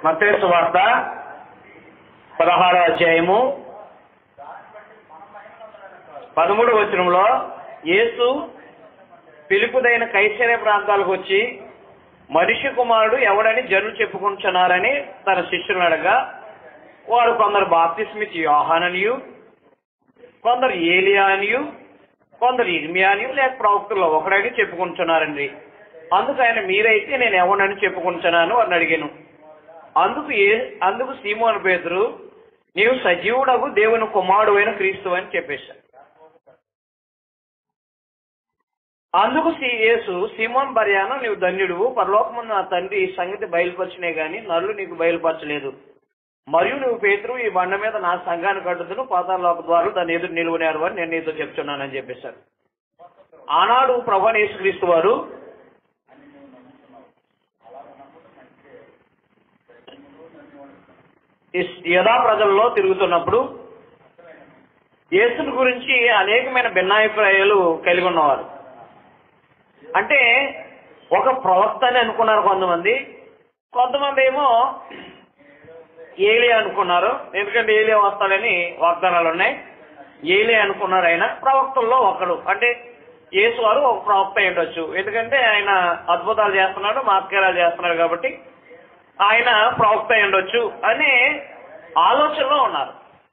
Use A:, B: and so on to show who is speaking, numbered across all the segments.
A: మత్తయి వార్త పదహారో అధ్యాయము పదమూడు వచనంలో యేసు పిలుపుదైన కైసరే ప్రాంతాలకు వచ్చి మనిషి కుమారుడు ఎవడని జనులు చెప్పుకుంటున్నారని తన శిష్యులను అడగా వారు కొందరు బాప్తిస్మిత్ యోహాననియు కొందరు ఏలియా అనియు కొందరు ఇర్మియా అనియు లేక ప్రవక్తల్లో ఒకడని చెప్పుకుంటున్నారండి అందుకు ఆయన మీరైతే నేను ఎవడని చెప్పుకుంటున్నాను అని అడిగాను అందుకు ఏ అందుకు సీమోను పేతురు నీవు సజీవుడగు దేవుని కుమారుడు అయిన క్రీస్తు అని చెప్పేశాడు అందుకు సి- యేసు సీమోన్ బర్యాను నీవు ధన్యుడు పరలోకమున్న నా తండ్రి ఈ సంగతి బయలుపరిచినే గాని నరులు నీకు బయలుపరచలేదు మరియు నువ్వు పేతురు ఈ బండ మీద నా సంఘాన్ని కట్టుతును పాతాళలోక ద్వారా దాన్ని ఎదురు నిలువనేరు అని నేను నీతో చెప్తున్నానని చెప్పేశారు ఆనాడు ప్రభు యేసుక్రీస్తు వారు ఇస్- యథా ప్రజల్లో తిరుగుతున్నప్పుడు యేసుని గురించి అనేకమైన భిన్నాభిప్రాయాలు కలిగి ఉన్నవారు అంటే ఒక ప్రవక్త అని అనుకున్నారు కొంతమంది కొంతమంది ఏమో ఏలియా అనుకున్నారు ఎందుకంటే ఏలియా వస్తాడని వాగ్దానాలు ఉన్నాయి ఏలియా అనుకున్నారు ఆయన ప్రవక్తల్లో ఒకడు అంటే యేసు వారు ఒక ప్రవక్త అయి ఉండొచ్చు ఎందుకంటే ఆయన అద్భుతాలు చేస్తున్నాడు మాత్కారాలు చేస్తున్నాడు కాబట్టి ఆయన ప్రవక్త అయి ఉండొచ్చు అనే ఆలోచనలో ఉన్నారు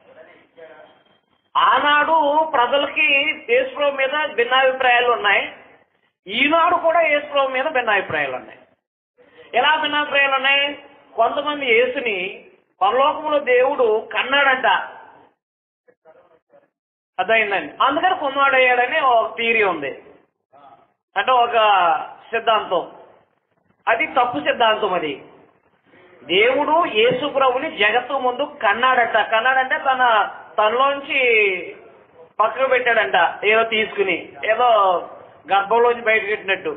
A: ఆనాడు ప్రజలకి యేసుప్రభు మీద భిన్నాభిప్రాయాలు ఉన్నాయి ఈనాడు కూడా యేసుప్రభు మీద భిన్నాభిప్రాయాలు ఉన్నాయి ఎలా భిన్నాభిప్రాయాలు ఉన్నాయి కొంతమంది యేసుని పరలోకంలో దేవుడు కన్నాడంట అర్థమైందండి అందుకని కొన్నాడయ్యాడని ఒక థీరీ ఉంది అంటే ఒక సిద్ధాంతం అది తప్పు సిద్ధాంతం అది దేవుడు యేసు ప్రభుని జగత్తు ముందు కన్నాడట కన్నాడంటే తన తనలోంచి పక్కకు పెట్టాడంట ఏదో తీసుకుని ఏదో గర్భంలోంచి బయట పెట్టినట్టు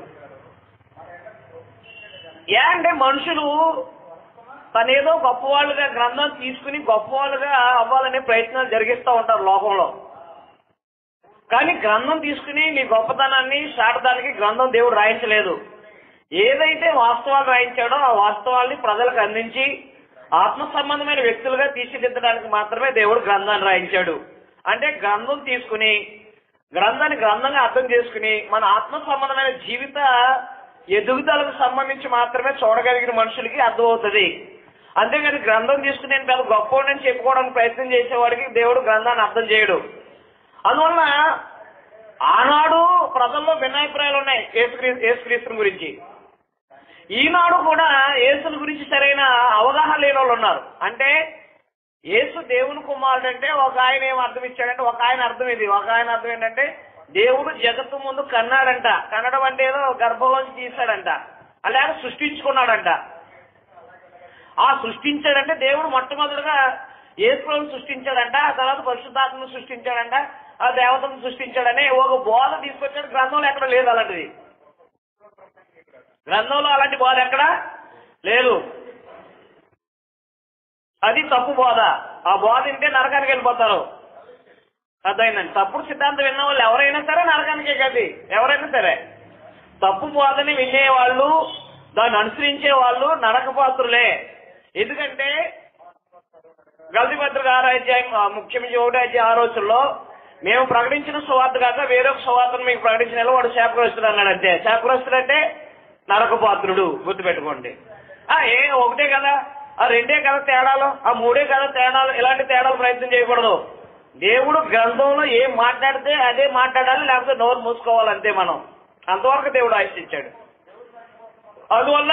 A: ఏ అంటే మనుషులు తనేదో గొప్పవాళ్ళుగా గ్రంథం తీసుకుని గొప్పవాళ్ళుగా అవ్వాలనే ప్రయత్నాలు జరిగిస్తూ ఉంటారు లోకంలో కానీ గ్రంథం తీసుకుని నీ గొప్పతనాన్ని చాటడానికి గ్రంథం దేవుడు రాయించలేదు ఏదైతే వాస్తవాలు రాయించాడో ఆ వాస్తవాల్ని ప్రజలకు అందించి ఆత్మ సంబంధమైన వ్యక్తులుగా తీర్చిదిద్దడానికి మాత్రమే దేవుడు గ్రంథాన్ని రాయించాడు అంటే గ్రంథం తీసుకుని గ్రంథాన్ని గ్రంథంగా అర్థం చేసుకుని మన ఆత్మ సంబంధమైన జీవిత ఎదుగుదలకు సంబంధించి మాత్రమే చూడగలిగిన మనుషులకి అర్థమవుతుంది అంతేగాని గ్రంథం తీసుకుని నేను పెద్ద గొప్పవాడిని చెప్పుకోవడానికి ప్రయత్నం చేసేవాడికి దేవుడు గ్రంథాన్ని అర్థం చేయడు అందువల్ల ఆనాడు ప్రజల్లో భిన్నాభిప్రాయాలు ఉన్నాయి యేసుక్రీ యేసుక్రీస్తుని గురించి ఈనాడు కూడా యేసుని గురించి సరైన అవగాహన లేని వాళ్ళు ఉన్నారు అంటే యేసు దేవుని కుమారుడు అంటే ఒక ఆయన ఏం అర్థం ఇచ్చాడంటే ఒక ఆయన అర్థం ఇది ఒక ఆయన అర్థం ఏంటంటే దేవుడు జగత్తు ముందు కన్నాడంట కన్నడం అంటే ఏదో గర్భంలోంచి తీశాడంట అలాగే సృష్టించుకున్నాడంట ఆ సృష్టించాడంటే దేవుడు మొట్టమొదటిగా యేసులను సృష్టించాడంట ఆ తర్వాత పరిశుద్ధాత్మను సృష్టించాడంట ఆ దేవతను సృష్టించాడని ఒక బోధ తీసుకొచ్చాడు గ్రంథంలో ఎక్కడ లేదు అలాంటిది గ్రంథంలో అలాంటి బోధ ఎక్కడ లేదు అది తప్పు బోధ ఆ బోధ వింటే నరకానికి వెళ్ళిపోతారు అర్థమైందండి తప్పుడు సిద్ధాంతం విన్న వాళ్ళు ఎవరైనా సరే నరకానికే గది ఎవరైనా సరే తప్పు బోధని వినేవాళ్ళు దాన్ని అనుసరించే వాళ్ళు నరకపాత్రులే ఎందుకంటే గల్దిపత్రిక ఆరో అధ్యాయం ఆ, ముఖ్యమంత్రి ఒకటో అధ్యాయం ఆరో రోజుల్లో మేము ప్రకటించిన సువార్త కాక వేరొక సువార్తను మీకు ప్రకటించిన వాడు శాపగ్రస్తుడు అన్నాడు అంతే శాపగ్రస్తుడు అంటే నరకపాత్రుడు గుర్తుపెట్టుకోండి ఆ ఏ ఒకటే కదా ఆ రెండే కదా తేడాలు ఆ మూడే కదా తేడాలు ఇలాంటి తేడాలు ప్రయత్నం చేయకూడదు దేవుడు గ్రంథంలో ఏం మాట్లాడితే అదే మాట్లాడాలి లేకపోతే నోరు మూసుకోవాలి అంతే మనం అంతవరకు దేవుడు ఆశించాడు అందువల్ల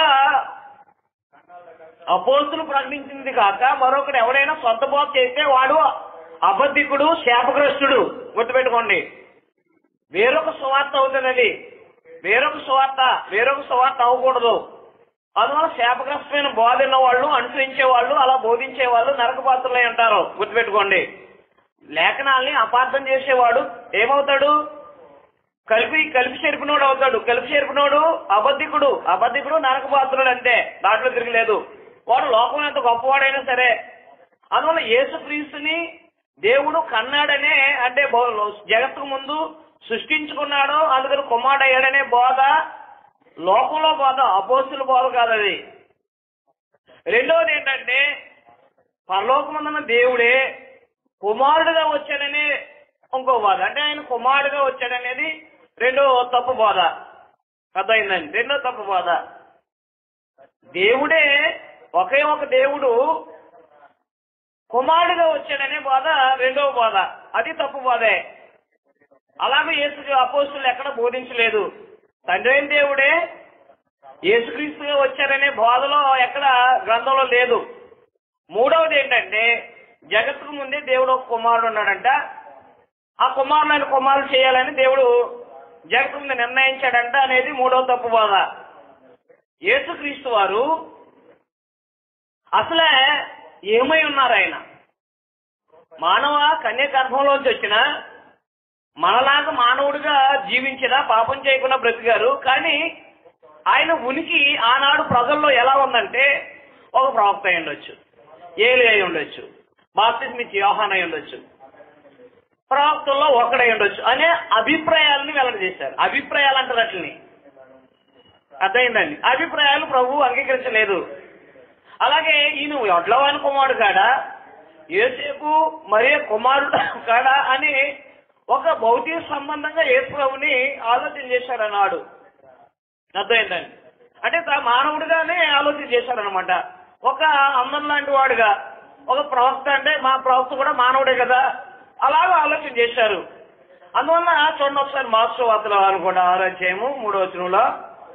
A: అపోస్తులు ప్రకటించింది కాక మరొకడు ఎవరైనా సొంత బోధ చేస్తే వాడు అబద్ధికుడు శాపగ్రస్తుడు గుర్తుపెట్టుకోండి వేరొక సువార్త అవుతుంది అది వేరొక సువార్త వేరొక సువార్త అవ్వకూడదు అందువల్ల శాపగ్రస్తమైన బోధ ఉన్న వాళ్ళు అనుసరించే వాళ్ళు అలా బోధించే వాళ్ళు నరకపాత్రులై అంటారు గుర్తుపెట్టుకోండి లేఖనాల్ని అపార్థం చేసేవాడు ఏమవుతాడు కలిపి కలిపి చేరిపినోడు అవుతాడు కలిపి చేరిపినోడు అబద్ధికుడు అబద్ధికుడు నరకపాత్రుడు అంతే దాంట్లో తిరగలేదు వాడు లోకంలో ఎంత గొప్పవాడైనా సరే అందువల్ల యేసుక్రీస్తుని దేవుడు కన్నాడనే అంటే బో- జగత్తుకు ముందు సృష్టించుకున్నాడు అందుకని కుమారుడయ్యాడనే బోధ లోకంలో బోధ అపోస్తుల బోధ కాదు అది రెండవది ఏంటంటే పరలోకమందున్న దేవుడే కుమారుడుగా వచ్చాడని ఇంకో బాధ అంటే ఆయన కుమారుడుగా వచ్చాడనేది రెండో తప్పు బాధ అర్థమైందండి రెండో తప్పు బాధ దేవుడే ఒకే ఒక దేవుడు కుమారుడుగా వచ్చాడనే బాధ రెండవ బాధ అది తప్పు బాధే అలాగే యేసు అపోస్తులు ఎక్కడ బోధించలేదు తండ్రి అయిన దేవుడే యేసుక్రీస్తుగా వచ్చారనే బోధలో ఎక్కడ గ్రంథంలో లేదు మూడవది ఏంటంటే జగత్తుకు ముందే దేవుడు ఒక కుమారుడు ఉన్నాడంట ఆ కుమారుడు ఆయన కుమారుడు చేయాలని దేవుడు జగత్తు ముందు నిర్ణయించాడంట అనేది మూడవ తప్పు బాధ యేసుక్రీస్తు వారు అసలే ఏమై ఉన్నారు ఆయన మానవ కన్య గర్భంలోంచి వచ్చిన మనలాగా మానవుడిగా జీవించిన పాపం చేయకుండా బ్రతికారు కానీ ఆయన ఉనికి ఆనాడు ప్రజల్లో ఎలా ఉందంటే ఒక ప్రవక్త అయి ఉండొచ్చు ఏలి అయి ఉండొచ్చు బాప్తిస్మిచ్చి యోహాన్ అయి ఉండొచ్చు ప్రవక్తల్లో ఒకడై ఉండొచ్చు అనే అభిప్రాయాలను వెల్లడి చేశారు అభిప్రాయాలు అంటారు అట్లని అర్థమైందండి అభిప్రాయాలు ప్రభు అంగీకరించలేదు అలాగే ఈయన వడ్లవాని కుమారుడు కాడా ఏసేపు మరియ కుమారుడు కాడా అని ఒక భౌతిక సంబంధంగా యేసు ప్రభుని ఆలోచన చేశారు అన్నాడు అర్థమైందండి అంటే తా- మానవుడిగానే ఆలోచన చేశారనమాట ఒక అందం లాంటి వాడుగా ఒక ప్రవక్త అంటే మా ప్రవక్త కూడా మానవుడే కదా అలాగా ఆలోచన చేశారు అందువల్ల చూడండి ఒకసారి మాస్టర్ వార్తలు అనుకోండి ఆరాధ్యాయము మూడో వచనంలో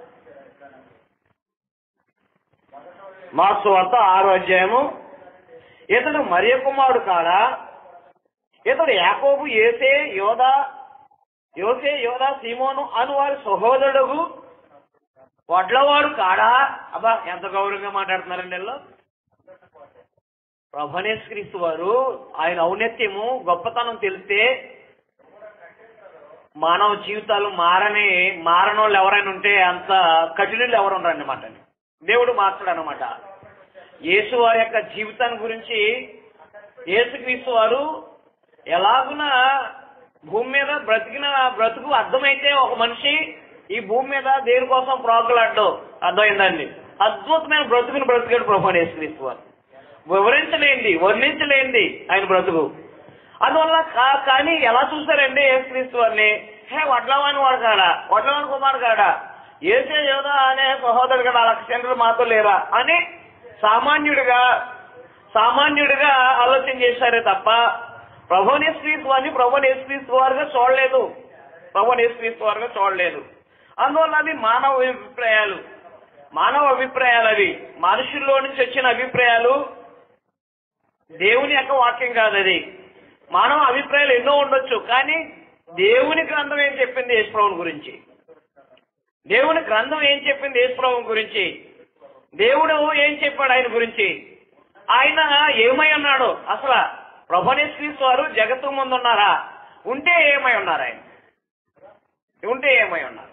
A: మాస్టర్ వార్త ఆరో అధ్యాయము ఇతడు మరియ కుమారుడు కాడా ఇతడు యాకోబు ఏసే యోధ యోసే యోధ సీమోను అను వారి సహోదరుడు వడ్లవాడు కాడా అబ్బా ఎంత గౌరవంగా మాట్లాడుతున్నారండి వీళ్ళు ప్రభనేశ్వరిస్తు వారు ఆయన ఔన్నత్యము గొప్పతనం తెలిస్తే మానవ జీవితాలు మారని మారనోళ్ళు ఎవరైనా ఉంటే అంత కఠినులు ఎవరు ఉండరు అన్నమాట దేవుడు మార్చడు అనమాట యేసు వారి యొక్క జీవితాన్ని గురించి యేసుక్రీస్తు వారు ఎలాగున భూమి మీద బ్రతికిన బ్రతుకు అర్థమైతే ఒక మనిషి ఈ భూమి మీద దేని కోసం ప్రోగలాడ్డం అర్థమైందండి అద్భుతమైన బ్రతుకుని బ్రతికాడు ప్రభు యేసుక్రీస్తు వారు వివరించలేంది వర్ణించలేంది ఆయన బ్రతుకు అందువల్ల కా- కానీ ఎలా చూస్తారండి యేసుక్రీస్తు వారిని హే వడ్లవాని వాడు కాడా వడ్లవాని కుమారు కాడా ఏసే యోధ అనే సహోదరుడు కదా లక్షలు మాతో లేరా అని సామాన్యుడిగా సామాన్యుడిగా ఆలోచన చేశారే తప్ప ప్రభునేశ్వరీస్తు వారిని ప్రభునేశ్వరీస్తు వారుగా చూడలేదు ప్రభునేశ్వరీస్తు వారుగా చూడలేదు అందువల్ల అవి మానవ అభిప్రాయాలు మానవ అభిప్రాయాలు అవి మనుషుల్లో నుంచి వచ్చిన అభిప్రాయాలు దేవుని యొక్క వాక్యం కాదు అది మానవ అభిప్రాయాలు ఎన్నో ఉండొచ్చు కానీ దేవుని గ్రంథం ఏం చెప్పింది యేసుప్రభుని గురించి దేవుని గ్రంథం ఏం చెప్పింది యేసుప్రభు గురించి దేవుడు ఏం చెప్పాడు ఆయన గురించి ఆయన ఏమై ఉన్నాడు అసలు ప్రభనేశ్వరీస్ వారు జగత్తు ముందు ఉన్నారా ఉంటే ఏమై ఉన్నారు ఆయన ఉంటే ఏమై ఉన్నారు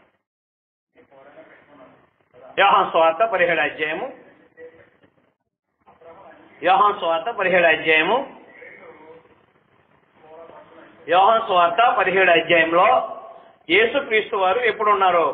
A: యోహాన్ స్వార్థ పదిహేడు అధ్యాయము యోహాన్ స్వార్థ పదిహేడు అధ్యాయము యోహాన్ స్వార్థ పదిహేడు అధ్యాయంలో యేసు క్రీస్తు వారు ఎప్పుడు ఉన్నారు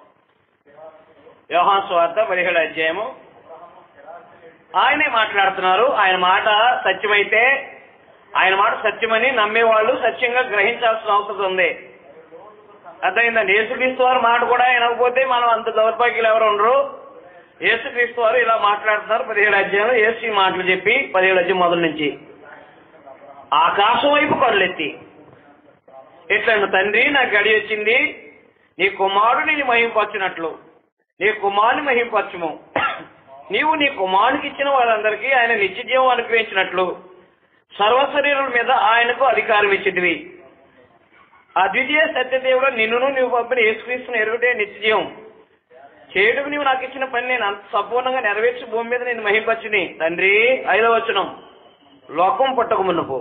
A: యోహాన్ స్వార్థ పదిహేడు అధ్యాయము ఆయనే మాట్లాడుతున్నారు ఆయన మాట సత్యమైతే ఆయన మాట సత్యమని నమ్మేవాళ్ళు సత్యంగా గ్రహించాల్సిన అవసరం ఉంది అర్థమైందండి యేసుక్రీస్తు వారి మాట కూడా వినకపోతే మనం అంత దౌర్భాగ్యులు ఎవరు ఉండరు యేసుక్రీస్తు వారు ఇలా మాట్లాడుతున్నారు పదిహేడు అధ్యాయంలో యేసు ఈ మాటలు చెప్పి పదిహేడు అధ్యాయం మొదలు నుంచి ఆకాశం వైపు కళ్ళెత్తి ఇట్లా తండ్రి నాకు గడి వచ్చింది నీ కుమారుడు నేను మహింపరచినట్లు నీ కుమారుని మహింపరచుము నీవు నీ కుమారునికి ఇచ్చిన వాళ్ళందరికీ ఆయన నిత్య జీవం అనుగ్రహించినట్లు సర్వ శరీరుల మీద ఆయనకు అధికారం ఇచ్చిదివి అద్వితీయ సత్యదేవుడు నిన్నును నీవు పంపిన యేసుక్రీస్తుని ఎరుగుటే నిత్య జీవం చేయుడుకు నీవు నాకు ఇచ్చిన పని నేను అంత సంపూర్ణంగా నెరవేర్చి భూమి మీద నేను మహింపచ్చుని తండ్రి ఐదవ వచనం లోకం పుట్టక మునుపు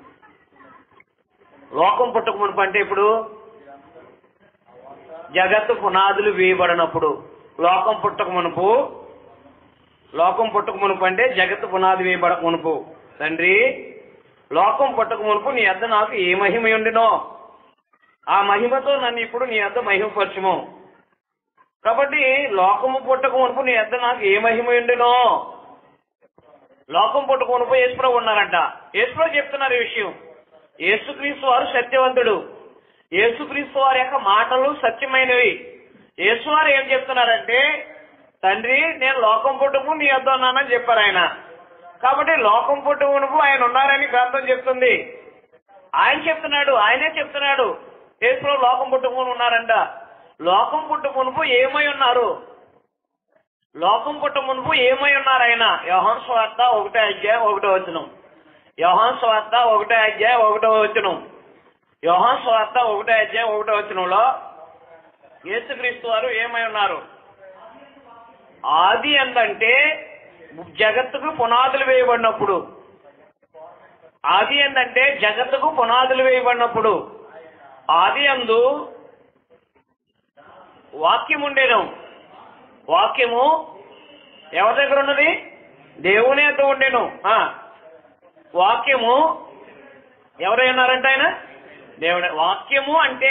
A: లోకం పుట్టక మునుపు అంటే ఇప్పుడు జగత్తు పునాదులు వేయబడినప్పుడు లోకం పుట్టక మునుపు లోకం పుట్టక మునుపు అంటే జగత్తు పునాది వేయబడక మునుపు తండ్రి లోకం పుట్టక మునుపు నీ అద్ద నాకు ఏ మహిమ ఉండినో ఆ మహిమతో నన్ను ఇప్పుడు నీ అద్ద మహిమపరచుము కాబట్టి లోకము పుట్టక మునుపు నీ అద్ద నాకు ఏ మహిమ ఉండినో లోకం పుట్టుకొని పోయి యేసుప్రభు ఉన్నారంట యేసుప్రభు చెప్తున్నారు ఈ విషయం యేసుక్రీస్తు వారు సత్యవంతుడు యేసుక్రీస్తు వారి యొక్క మాటలు సత్యమైనవి యేసు వారు ఏం చెప్తున్నారంటే తండ్రి నేను లోకం పుట్టుకు నీ వద్ద ఉన్నానని చెప్పారు ఆయన కాబట్టి లోకం పుట్టుకునుకు ఆయన ఉన్నారని గ్రంథం చెప్తుంది ఆయన చెప్తున్నాడు ఆయనే చెప్తున్నాడు యేసుప్రభు లోకం పుట్టుకుని ఉన్నారంట లోకం పుట్టుకునుకు ఏమై ఉన్నారు లోకం పుట్ట మునుపు ఏమై ఉన్నారు ఆయన యోహాన్ స్వార్త ఒకటో అధ్యాయం ఒకటో వచనం యోహాన్ స్వార్త ఒకటో అధ్యాయం ఒకటో వచనం యోహాన్ స్వార్త ఒకటో అధ్యాయం ఒకటో వచనంలో యేసుక్రీస్తు వారు ఏమై ఉన్నారు ఆది ఎందంటే జగత్తుకు పునాదులు వేయబడినప్పుడు ఆది ఎందంటే జగత్తుకు పునాదులు వేయబడినప్పుడు ఆది అందు వాక్యం ఉండేను వాక్యము ఎవరి దగ్గర ఉన్నది దేవుని యొక్క ఉండేను ఆ, వాక్యము ఎవరై ఉన్నారంటే ఆయన దేవుడే వాక్యము అంటే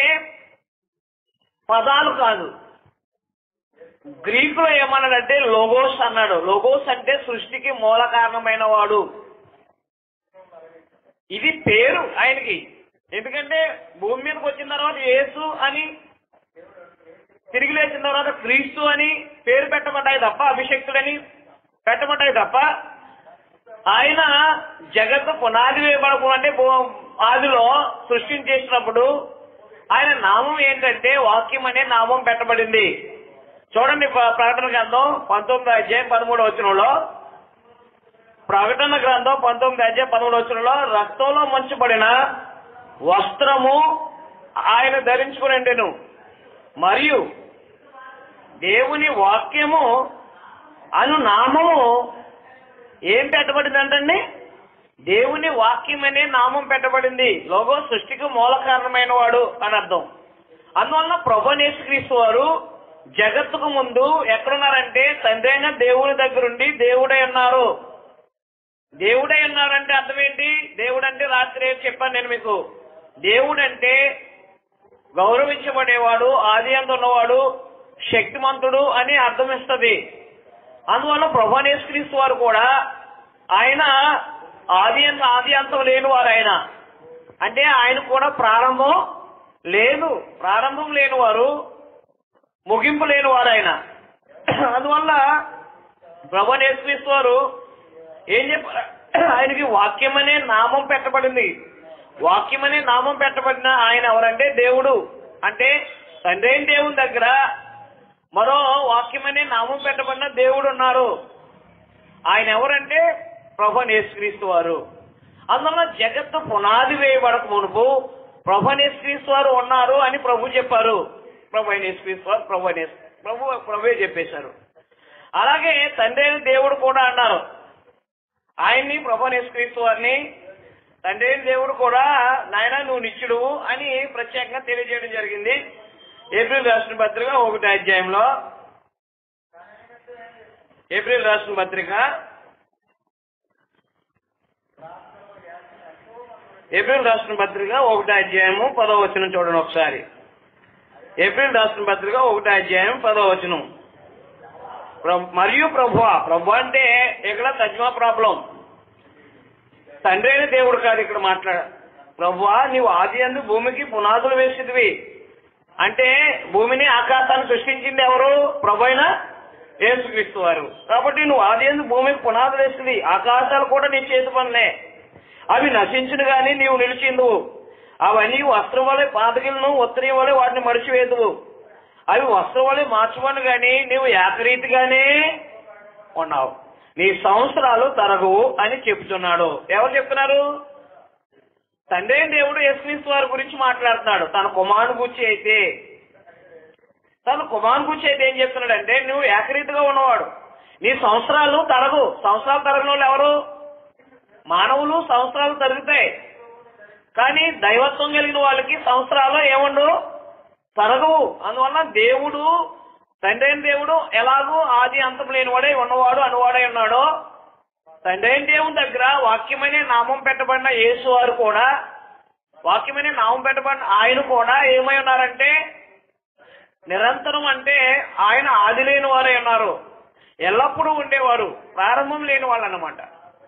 A: పదాలు కాదు గ్రీకులో ఏమన్నాడంటే లోగోస్ అన్నాడు లోగోస్ అంటే సృష్టికి మూల కారణమైన వాడు ఇది పేరు ఆయనకి ఎందుకంటే భూమి మీదకి వచ్చిన తర్వాత యేసు అని తిరిగి లేచిన తర్వాత క్రీస్తు అని పేరు పెట్టబడ్డాయి తప్ప అభిషక్తుడని పెట్టబడ్డాయి తప్ప ఆయన జగత్తు పునాది వేయబడకుండా భూ- ఆదిలో సృష్టించేసినప్పుడు ఆయన నామం ఏంటంటే వాక్యం అనే నామం పెట్టబడింది చూడండి ప్ర- ప్రకటన గ్రంథం పంతొమ్మిది అధ్యాయం పదమూడు వచనంలో ప్రకటన గ్రంథం పంతొమ్మిది అధ్యాయం పదమూడు వచనంలో రక్తంలో ముంచబడిన వస్త్రము ఆయన ధరించుకుని మరియు దేవుని వాక్యము అను నామము ఏం పెట్టబడింది అంటండి దేవుని వాక్యం అనే నామం పెట్టబడింది లోగో సృష్టికి మూల కారణమైన వాడు అని అర్థం అందువలన ప్రభనేశ్వరీస్తు వారు జగత్తుకు ముందు ఎక్కడున్నారంటే తండ్రి అయిన దేవుని దగ్గరుండి దేవుడై ఉన్నారు దేవుడై ఉన్నారంటే అర్థం ఏంటి దేవుడు అంటే రాత్రి చెప్పాను నేను మీకు దేవుడు అంటే గౌరవించబడేవాడు ఆది అందు ఉన్నవాడు శక్తిమంతుడు అని అర్థం ఇస్తుంది అందువల్ల ప్రభానేశ్వరీస్తు వారు కూడా ఆయన ఆది అంత ఆది అంతం లేని వారు ఆయన అంటే ఆయన కూడా ప్రారంభం లేదు ప్రారంభం లేని వారు ముగింపు లేని వారు ఆయన అందువల్ల ప్రభానేశ్వరీస్తు వారు ఏం చెప్పారు ఆయనకి వాక్యం అనే నామం పెట్టబడింది వాక్యం అనే నామం పెట్టబడిన ఆయన ఎవరంటే దేవుడు అంటే తండ్రి అయిన దేవుని దగ్గర మరో వాక్యం అనే నామం పెట్టబడిన దేవుడు ఉన్నారు ఆయన ఎవరంటే ప్రభు నేస్క్రీస్తు వారు అందువల్ల జగత్తు పునాది వేయబడక మునుపు ప్రభు నేస్క్రీస్తు వారు ఉన్నారు అని ప్రభు చెప్పారు ప్రభు నేస్క్రీస్తు వారు ప్రభు నేస్ ప్రభు ప్రభువే చెప్పేశారు అలాగే తండ్రి అయిన దేవుడు కూడా అన్నారు ఆయన్ని ప్రభు నేస్క్రీస్తు వారిని తండ్రి అయిన దేవుడు కూడా నాయన నువ్వు నిత్యుడు అని ప్రత్యేకంగా తెలియజేయడం జరిగింది ఏప్రిల్ రాష్ట్ర పత్రిక ఒకటి అధ్యాయంలో ఏప్రిల్ రాష్ట్ర పత్రిక ఏప్రిల్ రాష్ట్ర పత్రిక ఒకటి అధ్యాయము పదో వచనం చూడండి ఒకసారి ఏప్రిల్ రాష్ట్ర పత్రిక ఒకటి అధ్యాయం పదో వచనం ప్ర- మరియు ప్రభు ప్రభు అంటే ఇక్కడ తజ్మా ప్రాబ్లం తండ్రి అయిన దేవుడు కాదు ఇక్కడ మాట్లాడ ప్రభువా నీవు ఆది అందు భూమికి పునాదులు వేసేదివి అంటే భూమిని ఆకాశాన్ని సృష్టించింది ఎవరు ప్రభు అయిన యేసుక్రీస్తు వారు కాబట్టి నువ్వు ఆది అందు భూమికి పునాదులు వేసేది ఆకాశాలు కూడా నీ చేతి పనులే అవి నశించును గాని నీవు నిలిచిందువు అవన్నీ వస్త్రం వలె పాతగిలను ఉత్తరీయం వలె వాటిని మడిచివేదువు అవి వస్త్రం వలె మార్చువను గాని నీవు ఏకరీతిగానే ఉన్నావు నీ సంవత్సరాలు తరగవు అని చెప్తున్నాడు ఎవరు చెప్తున్నారు తండ్రి అయిన దేవుడు యేసుక్రీస్తు వారి గురించి మాట్లాడుతున్నాడు తన కుమారుని గురించి అయితే తన కుమారుని గురించి అయితే ఏం చెప్తున్నాడంటే నువ్వు ఏకరీతిగా ఉన్నవాడు నీ సంవత్సరాలు తరగు సంవత్సరాలు తరగని వాళ్ళు ఎవరు మానవులు సంవత్సరాలు తరుగుతాయి కానీ దైవత్వం కలిగిన వాళ్ళకి సంవత్సరాలు ఏముండు తరగవు అందువల్ల దేవుడు తండ్రి అయిన దేవుడు ఎలాగూ ఆది అంతం లేనివాడే ఉన్నవాడు అనువాడై ఉన్నాడో తండ్రి అయిన దేవుని దగ్గర వాక్యమనే నామం పెట్టబడిన యేసు వారు కూడా వాక్యమనే నామం పెట్టబడిన ఆయన కూడా ఏమై ఉన్నారంటే నిరంతరం అంటే ఆయన ఆది లేని వారై ఉన్నారు ఎల్లప్పుడూ ఉండేవారు ప్రారంభం లేని వాళ్ళు అన్నమాట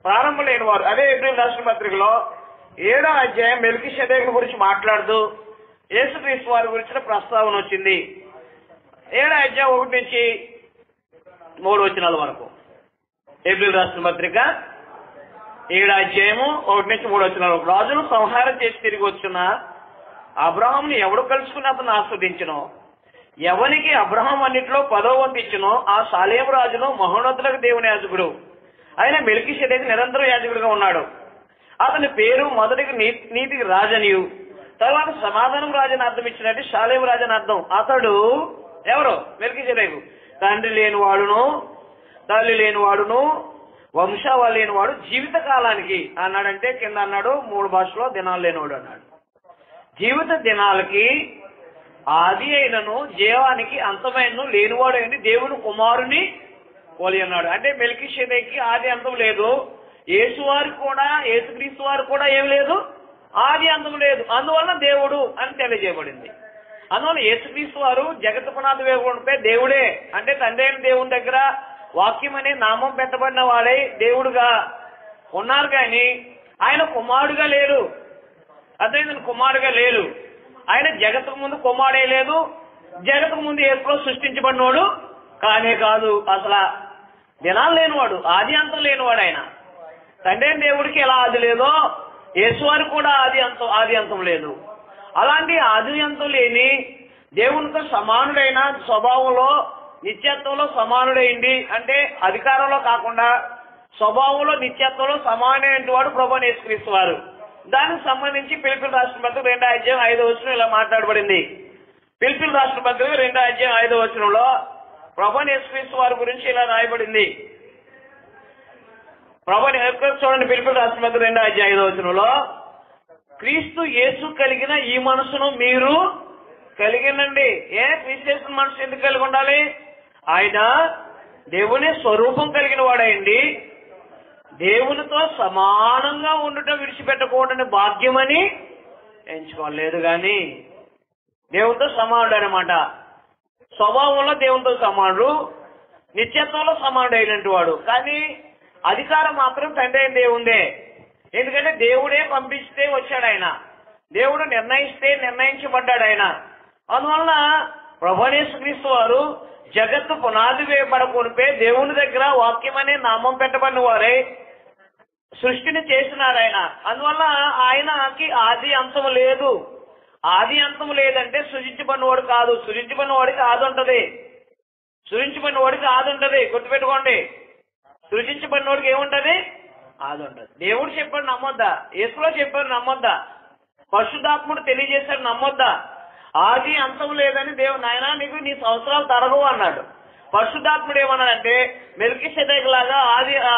A: ప్రారంభం లేని వారు అదే ఏప్రిల్ రాష్ట్ర పత్రికలో ఏడో అధ్యాయం మెల్కి గురించి మాట్లాడుతూ యేసుక్రీస్తు వారి గురించిన ప్రస్తావన వచ్చింది ఏడో అధ్యాయం ఒకటి నుంచి మూడు వచనాల వరకు ఏప్రిల్ రాష్ట్ర పత్రిక ఏడు అధ్యాయము ఒకటి నుంచి మూడు వచనాల వరకు రాజును సంహారం చేసి తిరిగి వచ్చిన అబ్రహాంని ఎవడు కలుసుకుని అతను ఆస్వాదించను ఎవనికి అబ్రహాం అన్నిటిలో పదో వంతు ఇచ్చునో ఆ సాలేం రాజును మహోన్నతులకు దేవుని యాజకుడు ఆయన మెలికి నిరంతరం యాజకుడిగా ఉన్నాడు అతని పేరు మొదటికి నీ- నీతికి రాజనియు తర్వాత సమాధానం రాజని అర్థం ఇచ్చినట్టు శాలేం రాజని అర్థం అతడు ఎవరు మెలికి తండ్రి లేని వాడును తల్లి లేని వాడును వంశావళి లేని వాడు జీవిత కాలానికి అన్నాడంటే కింద అన్నాడు మూడు భాషలో దినాలు లేనివాడు అన్నాడు జీవిత దినాలకి ఆది అయినను జీవానికి అంతమైనను లేనివాడు అని దేవుడు కుమారుని పోలి అన్నాడు అంటే మెలికి ఆది అంతం లేదు యేసువారికి కూడా యేసుక్రీస్తు వారికి కూడా ఏం లేదు ఆది అంతం లేదు అందువలన దేవుడు అని తెలియజేయబడింది అందువల్ల యేసుక్రీస్తు వారు జగత్ పునాది వేగుడిపై దేవుడే అంటే తండ్రి అయిన దేవుని దగ్గర వాక్యం అనే నామం పెట్టబడిన వాడై దేవుడుగా ఉన్నారు కానీ ఆయన కుమారుడుగా లేరు అర్థమైందని కుమారుడుగా లేరు ఆయన జగత్తుకు ముందు కుమారుడే లేదు జగత్తుకు ముందు ఏసులో సృష్టించబడినోడు కానే కాదు అసలు దినాలు లేనివాడు ఆది అంతం లేనివాడు ఆయన తండ్రి అయిన దేవుడికి ఎలా ఆది లేదో యేసువారికి కూడా ఆది అంతం ఆది అంతం లేదు అలాంటి ఆది అంతం లేని దేవునితో సమానుడైన స్వభావంలో నిత్యత్వంలో సమానుడైంది అంటే అధికారంలో కాకుండా స్వభావంలో నిత్యత్వంలో సమానమైన వాడు ప్రభు యేసుక్రీస్తు వారు దానికి సంబంధించి పిలుపుల రాష్ట్ర పత్రిక రెండో అధ్యాయం ఐదో వచనం ఇలా మాట్లాడబడింది పిలుపుల రాష్ట్ర పత్రిక రెండో అధ్యాయం ఐదో వచనంలో ప్రభు యేసుక్రీస్తు వారి గురించి ఇలా రాయబడింది ప్రభు చూడండి పిలుపుల రాష్ట్ర పత్రిక రెండో అధ్యాయం ఐదో వచనంలో క్రీస్తు యేసు కలిగిన ఈ మనసును మీరు కలిగినండి ఏ క్రీస్తు యేసు మనసు ఎందుకు కలిగి ఉండాలి ఆయన దేవుని స్వరూపం కలిగిన వాడండి దేవునితో సమానంగా ఉండటం విడిచిపెట్టకూడని భాగ్యమని ఎంచుకోలేదు గాని దేవునితో సమానుడు అనమాట స్వభావంలో దేవునితో సమానుడు నిత్యత్వంలో సమానుడు అయినట్టు వాడు కానీ అధికారం మాత్రం తండ్రి అయిన దేవుందే ఎందుకంటే దేవుడే పంపిస్తే వచ్చాడు ఆయన దేవుడు నిర్ణయిస్తే నిర్ణయించబడ్డాడు ఆయన అందువలన ప్రభనేశ్వరీస్తు వారు జగత్తు పునాది వేయబడకొనిపే దేవుని దగ్గర వాక్యం అనే నామం పెట్టబడిన వారే సృష్టిని చేసినాడు ఆయన అందువల్ల ఆయనకి ఆది అంతం లేదు ఆది అంతం లేదంటే సృజించబడినవాడు కాదు సృజించబడిన వాడికి ఆది ఉంటది సృజించబడిన వాడికి ఆది ఉంటది గుర్తుపెట్టుకోండి సృజించబడిన వాడికి ఏముంటది ఆది ఉంటది దేవుడు చెప్పాడు నమ్మొద్దా యేసులో చెప్పాడు నమ్మొద్దా పరిశుద్ధాత్ముడు తెలియజేశాడు నమ్మొద్దా ఆది అంతం లేదని దేవుడు నాయన నీకు నీ సంవత్సరాలు తరగవు అన్నాడు పరిశుద్ధాత్ముడు ఏమన్నాడంటే మెలికి లాగా ఆది ఆ,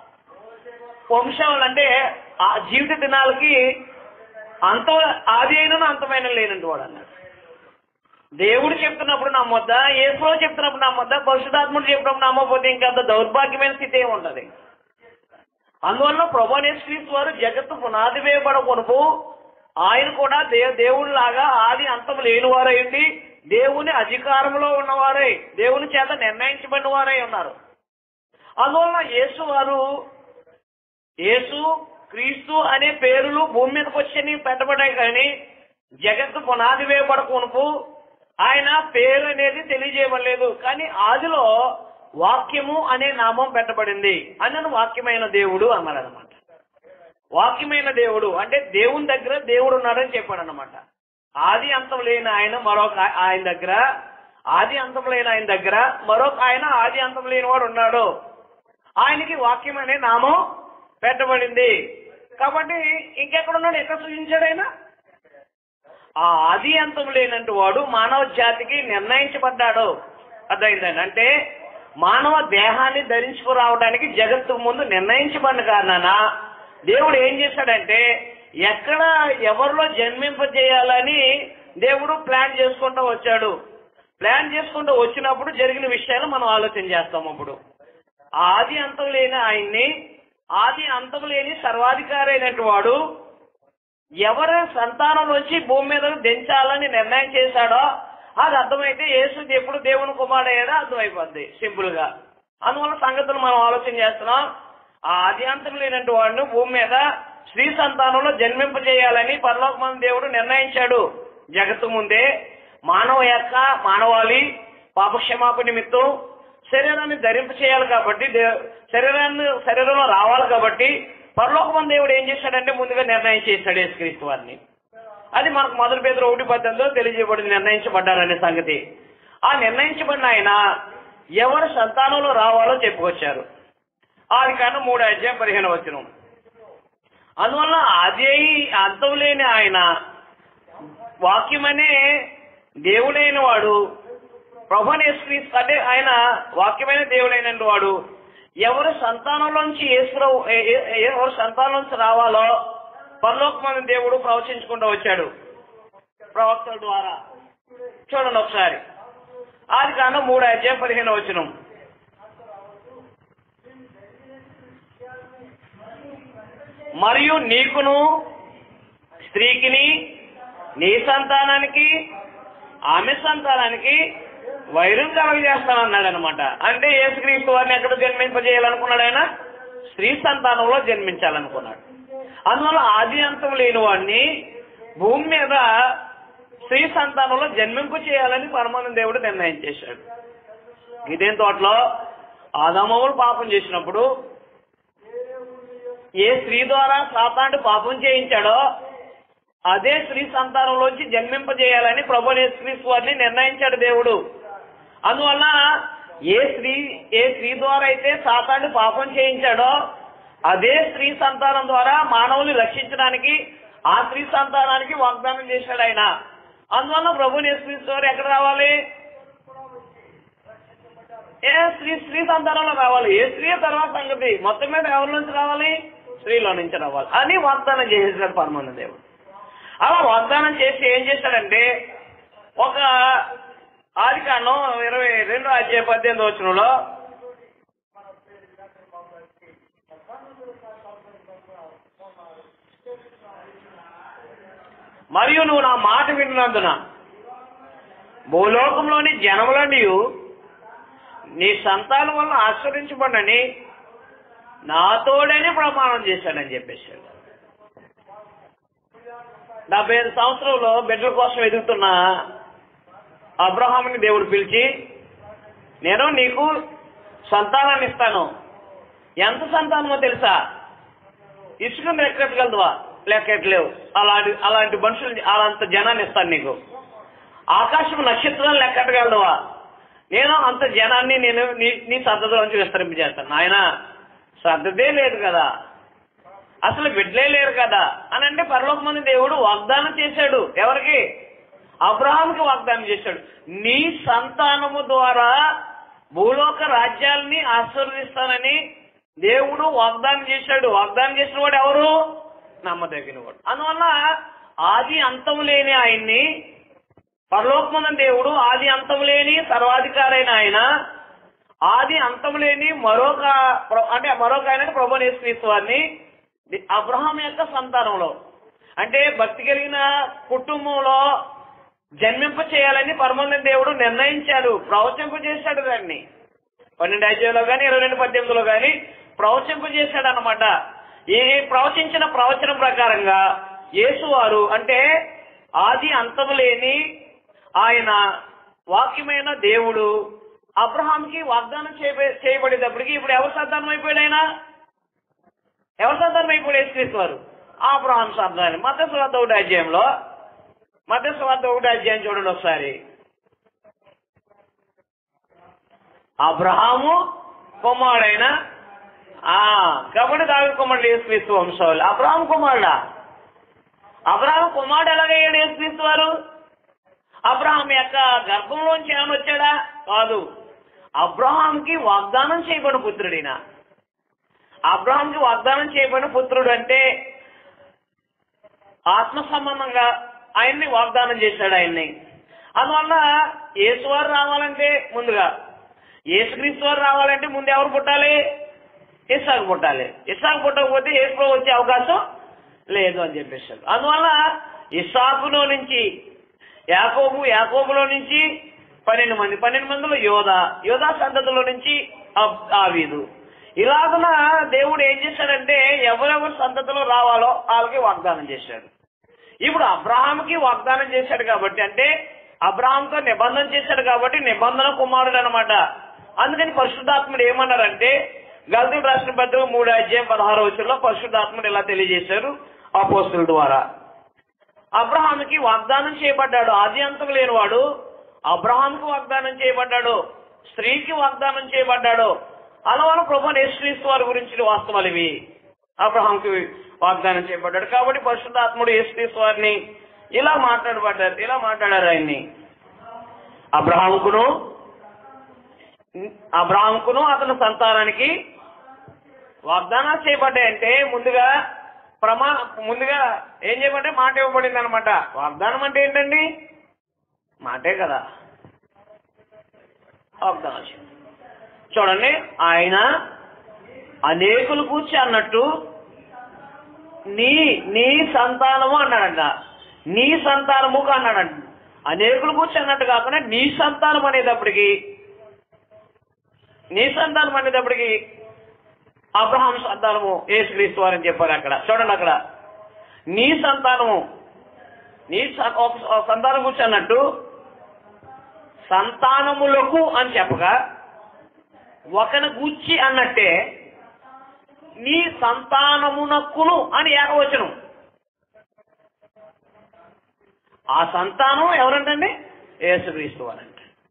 A: వంశాలు అంటే ఆ జీవిత దినాలకి అంతం ఆది అయిన అంతమైన లేనండి వాడు అన్నాడు దేవుడు చెప్తున్నప్పుడు నమ్మొద్దా ఏసులో చెప్తున్నప్పుడు నమ్మొద్దా పరిశుధాత్ముడు చెప్పినప్పుడు నమ్మకపోతే ఇంకా అంత దౌర్భాగ్యమైన స్థితి ఏమి ఉండదు అందువల్ల ప్రభానేశ్వరీస్ వారు జగత్తు పునాది వేయబడ కొనుపు ఆయన కూడా దే దేవుడిలాగా ఆది అంతం లేని వారైంది దేవుని అధికారంలో ఉన్నవారై దేవుని చేత నిర్ణయించబడిన వారై ఉన్నారు అందువల్ల యేసు వారు యేసు క్రీస్తు అనే పేర్లు భూమి మీదకి వచ్చి పెట్టబడ్డాయి కానీ జగత్తు పునాది వేయబడకునుపు ఆయన పేరు అనేది తెలియజేయబడలేదు కానీ ఆదిలో వాక్యము అనే నామం పెట్టబడింది అన్నను వాక్యమైన దేవుడు అన్నారనమాట వాక్యమైన దేవుడు అంటే దేవుని దగ్గర దేవుడు ఉన్నాడని చెప్పాడు అనమాట ఆది అంతం లేని ఆయన మరొక ఆ- ఆయన దగ్గర ఆది అంతం లేని ఆయన దగ్గర మరొక ఆయన ఆది అంతం లేని వాడు ఉన్నాడు ఆయనకి వాక్యం అనే నామం పెట్టబడింది కాబట్టి ఇంకెక్కడ ఉన్నాడు ఎక్కడ సృజించాడు ఆయన ఆ ఆది అంతం లేనంటి వాడు మానవ జాతికి నిర్ణయించబడ్డాడు అర్థమైందండి అంటే మానవ దేహాన్ని ధరించుకురావడానికి జగత్తు ముందు నిర్ణయించబడిన కారణాన దేవుడు ఏం చేశాడంటే ఎక్కడ ఎవరిలో జన్మింపజేయాలని దేవుడు ప్లాన్ చేసుకుంటూ వచ్చాడు ప్లాన్ చేసుకుంటూ వచ్చినప్పుడు జరిగిన విషయాలు మనం ఆలోచన చేస్తాం అప్పుడు ఆది అంతం లేని ఆయన్ని ఆది అంతం లేని సర్వాధికారి అయినటువంటి వాడు ఎవరి సంతానం నుంచి భూమి మీద దించాలని నిర్ణయం చేశాడో అది అర్థమైతే యేసు ఎప్పుడు దేవుని కుమారుడయ్యాడో అర్థమైపోద్ది సింపుల్ గా అందువల్ల సంగతులు మనం ఆలోచన చేస్తున్నాం ఆ ఆది అంతం లేనటువంటి వాడిని భూమి మీద స్త్రీ సంతానంలో జన్మింపజేయాలని పరలోకమంది దేవుడు నిర్ణయించాడు జగత్తు ముందే మానవ యొక్క మానవాళి పాపక్షమాప నిమిత్తం శరీరాన్ని ధరింప చేయాలి కాబట్టి దే- శరీరాన్ని శరీరంలో రావాలి కాబట్టి పరలోకమంది దేవుడు ఏం చేశాడంటే ముందుగా నిర్ణయం చేశాడు యేసుక్రీస్తు వారిని అది మనకు మొదటి పేదలు ఒకటి పద్దెనిమిదిలో తెలియజేయబడింది నిర్ణయించబడ్డారనే సంగతి ఆ నిర్ణయించబడిన ఆయన ఎవరి సంతానంలో రావాలో చెప్పుకొచ్చారు ఆది కాను మూడు అధ్యాయం పదిహేను వచ్చిన అందువల్ల అదే అంతం లేని ఆయన వాక్యమనే దేవుడైన వాడు ప్రభునేశ్వరీస్తు అంటే ఆయన వాక్యమైన దేవుడైన వాడు ఎవరి సంతానంలోంచి యేసురావు ఏ- ఏ- ఎవరి సంతానంలోంచి రావాలో పరలోకమైన దేవుడు ప్రవచించుకుంటూ వచ్చాడు ప్రవక్తల ద్వారా చూడండి ఒకసారి ఆది కాండం మూడు అధ్యాయం పదిహేను వచనం మరియు నీకును స్త్రీకిని నీ సంతానానికి ఆమె సంతానానికి వైరం కలగజేస్తానన్నాడు అనమాట అంటే యేసుక్రీస్తు వారిని ఎక్కడ జన్మింపజేయాలనుకున్నాడు ఆయన స్త్రీ సంతానంలో జన్మించాలనుకున్నాడు అందువల్ల ఆది అంతం లేని వాడిని భూమి మీద స్త్రీ సంతానంలో జన్మింపు చేయాలని పరమానంద దేవుడు నిర్ణయం చేశాడు ఇదేం తోటలో ఆదామవులు పాపం చేసినప్పుడు ఏ స్త్రీ ద్వారా సాతాండు పాపం చేయించాడో అదే స్త్రీ సంతానంలోంచి జన్మింపజేయాలని ప్రభు యేసుక్రీస్తు వారిని నిర్ణయించాడు దేవుడు అందువల్ల ఏ స్త్రీ ఏ స్త్రీ ద్వారా అయితే సాతాండు పాపం చేయించాడో అదే స్త్రీ సంతానం ద్వారా మానవుల్ని రక్షించడానికి ఆ స్త్రీ సంతానానికి వాగ్దానం చేశాడు ఆయన అందువల్ల ప్రభు యేసుక్రీస్తు వారు ఎక్కడ రావాలి ఏ స్త్రీ స్త్రీ సంతానంలో రావాలి ఏ స్త్రీ తర్వాత సంగతి మొత్తం మీద ఎవరి నుంచి రావాలి స్త్రీలో నుంచి రావాలి అని వాగ్దానం చేసేసాడు పరమానంద దేవుడు అలా వాగ్దానం చేసి ఏం చేశాడంటే ఒక ఆది కాండం ఇరవై రెండో అధ్యాయ పద్దెనిమిది వచ్చినలో మరియు నువ్వు నా మాట విన్నందున భూలోకంలోని జనములని నీ సంతానం వల్ల ఆశ్రయించబడని నాతోడని ప్రమాణం చేశాడని చెప్పేశాడు డెబ్బై ఐదు సంవత్సరంలో బిడ్డల కోసం ఎదుగుతున్న అబ్రహాముని దేవుడు పిలిచి నేను నీకు సంతానాన్ని ఇస్తాను ఎంత సంతానమో తెలుసా ఇసుకను లెక్కెట్టగలదువా లెక్కెట్టలేవు అలాంటి అలాంటి మనుషులు అలాంటి జనాన్ని ఇస్తాను నీకు ఆకాశం నక్షత్రాలు లెక్కట్టగలదువా నేను అంత జనాన్ని నేను నీ నీ సద్దతలోంచి విస్తరింపజేస్తాను నాయన శ్రద్ధదే లేదు కదా అసలు బిడ్డలే లేరు కదా అని అంటే పరలోకమంది దేవుడు వాగ్దానం చేశాడు ఎవరికి అబ్రహాంకి వాగ్దానం చేశాడు నీ సంతానము ద్వారా భూలోక రాజ్యాలని ఆశీర్వదిస్తానని దేవుడు వాగ్దానం చేశాడు వాగ్దానం చేసిన వాడు ఎవరు నమ్మదగిన వాడు అందువల్ల ఆది అంతం లేని ఆయన్ని పరలోకమందు దేవుడు ఆది అంతం లేని సర్వాధికారైన ఆయన ఆది అంతం లేని మరొక ప్ర- అంటే మరొక ఆయన ప్రభు యేసుక్రీస్తు వారిని ది- అబ్రహాం యొక్క సంతానంలో అంటే భక్తి కలిగిన కుటుంబంలో జన్మింప చేయాలని పరమానంద దేవుడు నిర్ణయించాడు ప్రవచింప చేశాడు దాన్ని పన్నెండు అధ్యాయంలో కానీ ఇరవై రెండు పద్దెనిమిదిలో కానీ ప్రవచింప చేశాడు అనమాట ఈ ప్రవచించిన ప్రవచనం ప్రకారంగా యేసువారు అంటే ఆది అంతము లేని ఆయన వాక్యమైన దేవుడు అబ్రహాంకి వాగ్దానం చేయబ- చేయబడేటప్పటికి ఇప్పుడు ఎవరు సంతానం అయిపోయాడు ఆయన ఎవరు సంతానం అయిపోయాడు యేసుక్రీస్తు వారు అబ్రహాం సంతానం మత స్వార్థ ఒకటి అధ్యాయంలో మత స్వార్థ ఒకటి అధ్యాయం చూడండి ఒకసారి అబ్రహాము కుమారుడైన ఆ కాబట్టి దావి కుమారుడు యేసుక్రీస్తు వంశవాళ్ళు అబ్రహాం కుమారుడా అబ్రహాం కుమారుడు ఎలాగయ్యాడు యేసుక్రీస్తు వారు అబ్రహాం యొక్క గర్భంలోంచి ఏమైనా వచ్చాడా కాదు అబ్రహాంకి వాగ్దానం చేయబడిన పుత్రుడిన అబ్రహాంకి వాగ్దానం చేయబడిన పుత్రుడు అంటే ఆత్మ సంబంధంగా ఆయన్ని వాగ్దానం చేశాడు ఆయన్ని అందువల్ల యేసువారు రావాలంటే ముందుగా యేసుక్రీస్తు వారు రావాలంటే ముందు ఎవరు పుట్టాలి ఇస్సాకు పుట్టాలి ఇస్సాకు పుట్టకపోతే యేసు వచ్చే అవకాశం లేదు అని చెప్పేశాడు అందువల్ల ఇస్సాకులో నుంచి యాకోబు యాకోబులో నుంచి పన్నెండు మంది పన్నెండు మందిలో యోధ యోధా సంతతిలో నుంచి అబ్- ఆవీదు ఇలాగున దేవుడు ఏం చేశాడంటే ఎవరెవరి సంతతిలో రావాలో వాళ్ళకి వాగ్దానం చేశాడు ఇప్పుడు అబ్రహాంకి వాగ్దానం చేశాడు కాబట్టి అంటే అబ్రహాంతో నిబంధన చేశాడు కాబట్టి నిబంధన కుమారుడు అనమాట అందుకని పరిశుద్ధాత్ముడు ఏమన్నారంటే గల్తీలు రాసిన పత్రిక మూడు అధ్యాయం పదహారు వచ్చంలో పరిశుద్ధాత్ముడు ఇలా తెలియజేశారు అపోస్తుల ద్వారా అబ్రహాంకి వాగ్దానం చేయబడ్డాడు ఆది అంతం లేనివాడు అబ్రహాంకి వాగ్దానం చేయబడ్డాడు స్త్రీకి వాగ్దానం చేయబడ్డాడు అలవాల ప్రభు యేసుక్రీస్తు వారి గురించి వాస్తవాలు ఇవి అబ్రహాంకి వాగ్దానం చేయబడ్డాడు కాబట్టి పరిశుద్ధాత్ముడు యేసుక్రీస్తు వారిని ఇలా మాట్లాడబడ్డారు ఇలా మాట్లాడారు ఆయన్ని అబ్రహాంకును అబ్రహాంకును అతని సంతానానికి వాగ్దానాలు చేయబడ్డాయంటే ముందుగా ప్రమా ముందుగా ఏం చేయమంటే మాట ఇవ్వబడింది అనమాట వాగ్దానం అంటే ఏంటండి మాటే కదా వాగ్దానం చేయండి. చూడండి ఆయన అనేకులు కూర్చి అన్నట్టు నీ నీ సంతానము అన్నాడంట నీ సంతానము అన్నాడంట అనేకులు కూర్చి అన్నట్టు కాకుండా నీ సంతానం అనేటప్పటికి నీ సంతానం అనేటప్పటికి అబ్రహాం సంతానము యేసుక్రీస్తు వారని చెప్పారు అక్కడ చూడండి అక్కడ నీ సంతానము నీ స- ఒక ఒక సంతానం గురించి అన్నట్టు సంతానములకు అని చెప్పగా ఒకని గూర్చి అన్నట్టే నీ సంతానమునకును అని ఏకవచనం ఆ సంతానం ఎవరంటండి యేసుక్రీస్తు వారంట